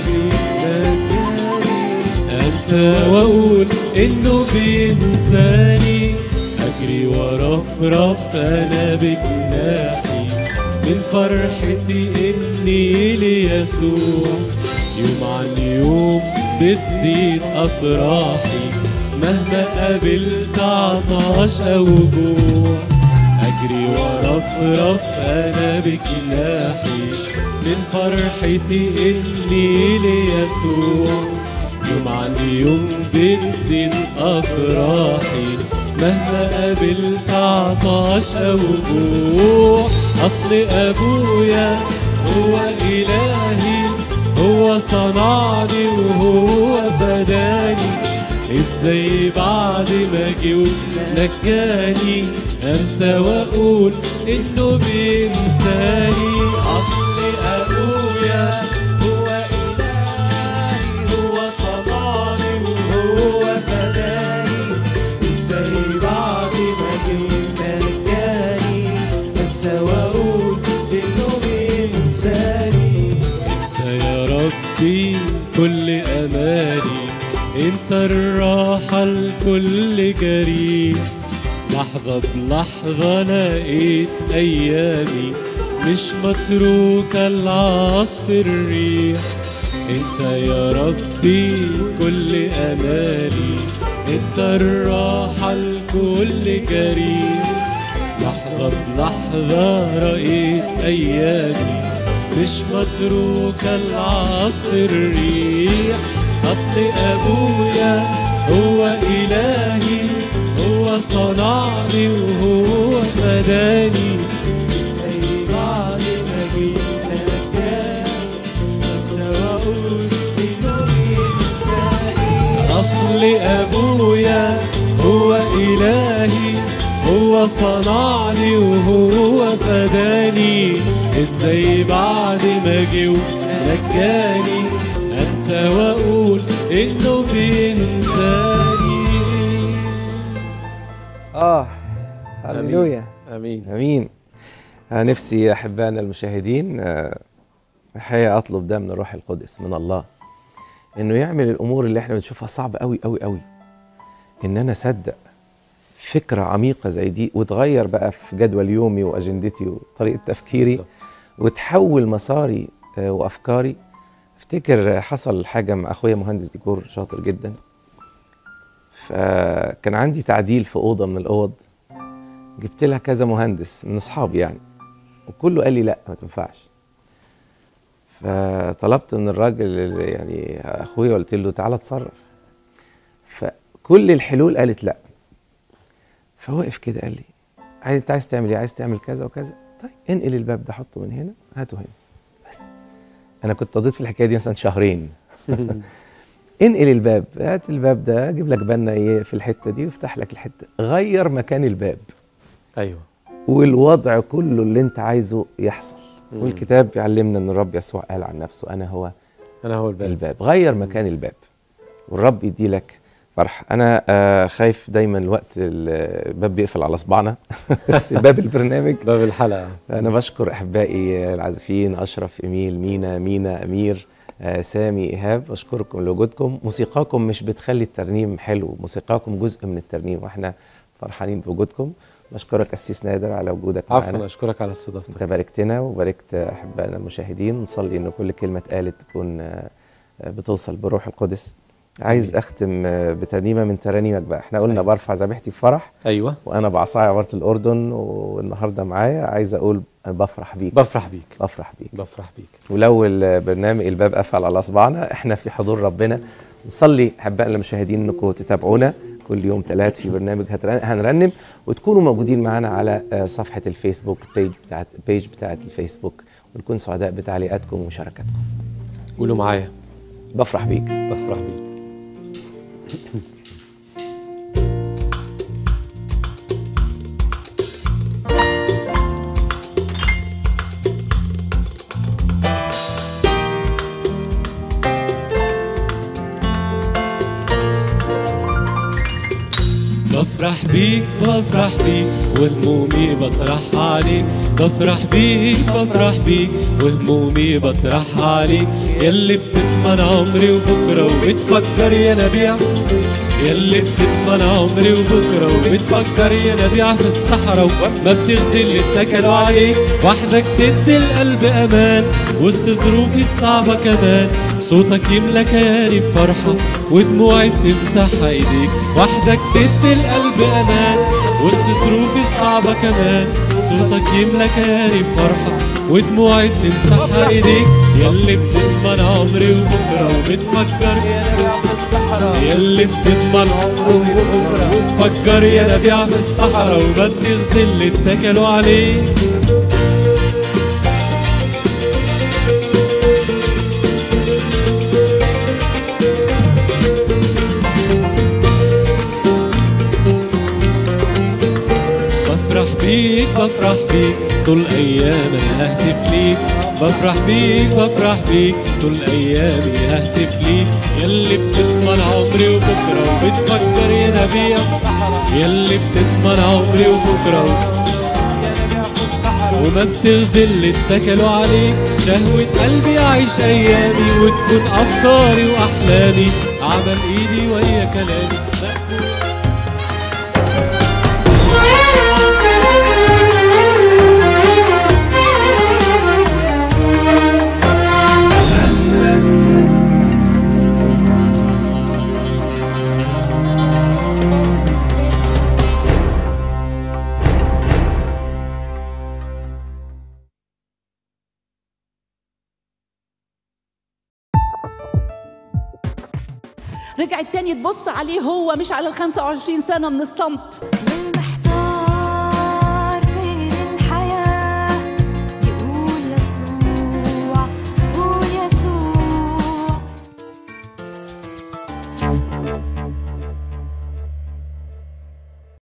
بينجاني انسى واقول انه بينساني اجري وارفرف انا بجناحي من فرحتي اني ليسوع يوم عن يوم بتزيد افراحي مهما قابلت عطش او جوع اجري وارفرف انا بجناحي من فرحتي اني ليسوع يوم عن يوم بتزيد افراحي مهما قابلت عطش او جوع اصل ابويا هو الهي هو صنعني وهو فداني ازاي بعد ما جه ونجاني انسى واقول انه بينساني اصل ابويا هو الهي هو صنعني وهو فداني ازاي بعد ما جه نجاني انسى واقول انه بينساني انت يا ربي كل اماني انت الراحة لكل جريح لحظة بلحظة لقيت أيامي مش متروكة لعصف الريح انت يا ربي كل أمالي انت الراحة لكل جريح لحظة بلحظة رأيت أيامي مش متروكة لعصف الريح أصل أبويا هو إلهي هو صنعني وهو فداني زي بعد ما جينا كان أنسى وأقول إنه بينساني أصل أبويا هو إلهي هو صنعني وهو فداني ازاي بعد ما جه ونجاني انسى واقول انه بينساني اه هللويا امين امين آه نفسي يا احبائنا المشاهدين آه، الحقيقه اطلب ده من الروح القدس من الله انه يعمل الامور اللي احنا بنشوفها صعبه قوي قوي قوي ان انا اصدق فكره عميقه زي دي وتغير بقى في جدول يومي واجندتي وطريقه تفكيري بالظبط. وتحول مساري آه، وافكاري افتكر آه، حصل حاجه مع اخويا مهندس ديكور شاطر جدا فكان عندي تعديل في اوضه من الاوض جبت لها كذا مهندس من اصحابي يعني وكله قال لي لا ما تنفعش فطلبت من الراجل اللي يعني اخويا قلت له تعالى اتصرف فكل الحلول قالت لا فوقف كده قال لي عايز انت عايز تعمل ايه عايز تعمل كذا وكذا طيب انقل الباب ده حطه من هنا هاته هنا بس انا كنت قضيت في الحكايه دي مثلا شهرين انقل الباب هات الباب ده اجيب لك بنا ايه في الحته دي وافتح لك الحته غير مكان الباب ايوه والوضع كله اللي انت عايزه يحصل مم. والكتاب بيعلمنا ان الرب يسوع قال عن نفسه انا هو انا هو الباب الباب غير مكان الباب والرب يدي لك فرح انا آه خايف دايما الوقت الباب بيقفل على صباعنا بس باب البرنامج باب الحلقه انا بشكر احبائي العازفين اشرف ايميل مينا مينا امير آه سامي ايهاب بشكركم لوجودكم موسيقاكم مش بتخلي الترنيم حلو موسيقاكم جزء من الترنيم واحنا فرحانين بوجودكم بشكرك اسيس نادر على وجودك عفوا معانا اشكرك على استضافتك انت باركتنا وباركت احبائنا المشاهدين نصلي ان كل كلمه اتقالت تكون آه، آه، بتوصل بروح القدس عايز اختم آه، بترنيمه من ترانيمك بقى احنا قلنا برفع ذبيحتي في فرح ايوه وانا بعصاي عباره الاردن والنهارده معايا عايز اقول أنا بفرح بيك بفرح بيك بفرح بيك بفرح بيك ولو البرنامج الباب قفل على اصبعنا احنا في حضور ربنا نصلي احبائنا المشاهدين انكم تتابعونا كل يوم ثلاث في برنامج هترن- هنرنم وتكونوا موجودين معانا على آه، صفحه الفيسبوك بيج بتاعت بيج بتاعت الفيسبوك ونكون سعداء بتعليقاتكم ومشاركاتكم قولوا معايا بفرح بيك بفرح بيك بفرح بيك بفرح بيك وهمومي بطرحها عليك بفرح بيك بفرح بيك وهمومي بطرحها عليك يلي بتتمنى عمري وبكره وبتفكر يا نبيع يلي بتتمنى عمري وبكره وبتفكر يا نبيع في الصحراء وما بتغزل اللي اتكلوا عليك وحدك تدي القلب امان وسط ظروفي الصعبه كمان صوتك يملى كياني بفرحه ودموعي بتمسح ايديك وحدك تدي القلب امان وسط ظروفي الصعبه كمان صوتك يملى كياني بفرحه ودموعي بتمسح ايديك يلي بتضمن عمري وبكره وبتفكر يلي بتضمن عمري وبكره فكر يا نبيع في الصحراء وبدي غسل اللي اتكلوا عليه بفرح بيك بفرح بيك طول ايامي ههتف ليك بفرح بيك بفرح بيك طول ايامي ههتف ليك يلي بتضمن عمري وبكره وبتفكر يا نبيع يلي بتضمن عمري وبكره وما بتغزل اللي اتكلوا عليك شهوة قلبي أعيش أيامي وتكون أفكاري وأحلامي عمل إيدي ويا كلامي رجعت تاني تبص عليه هو مش على ال 25 سنة من الصمت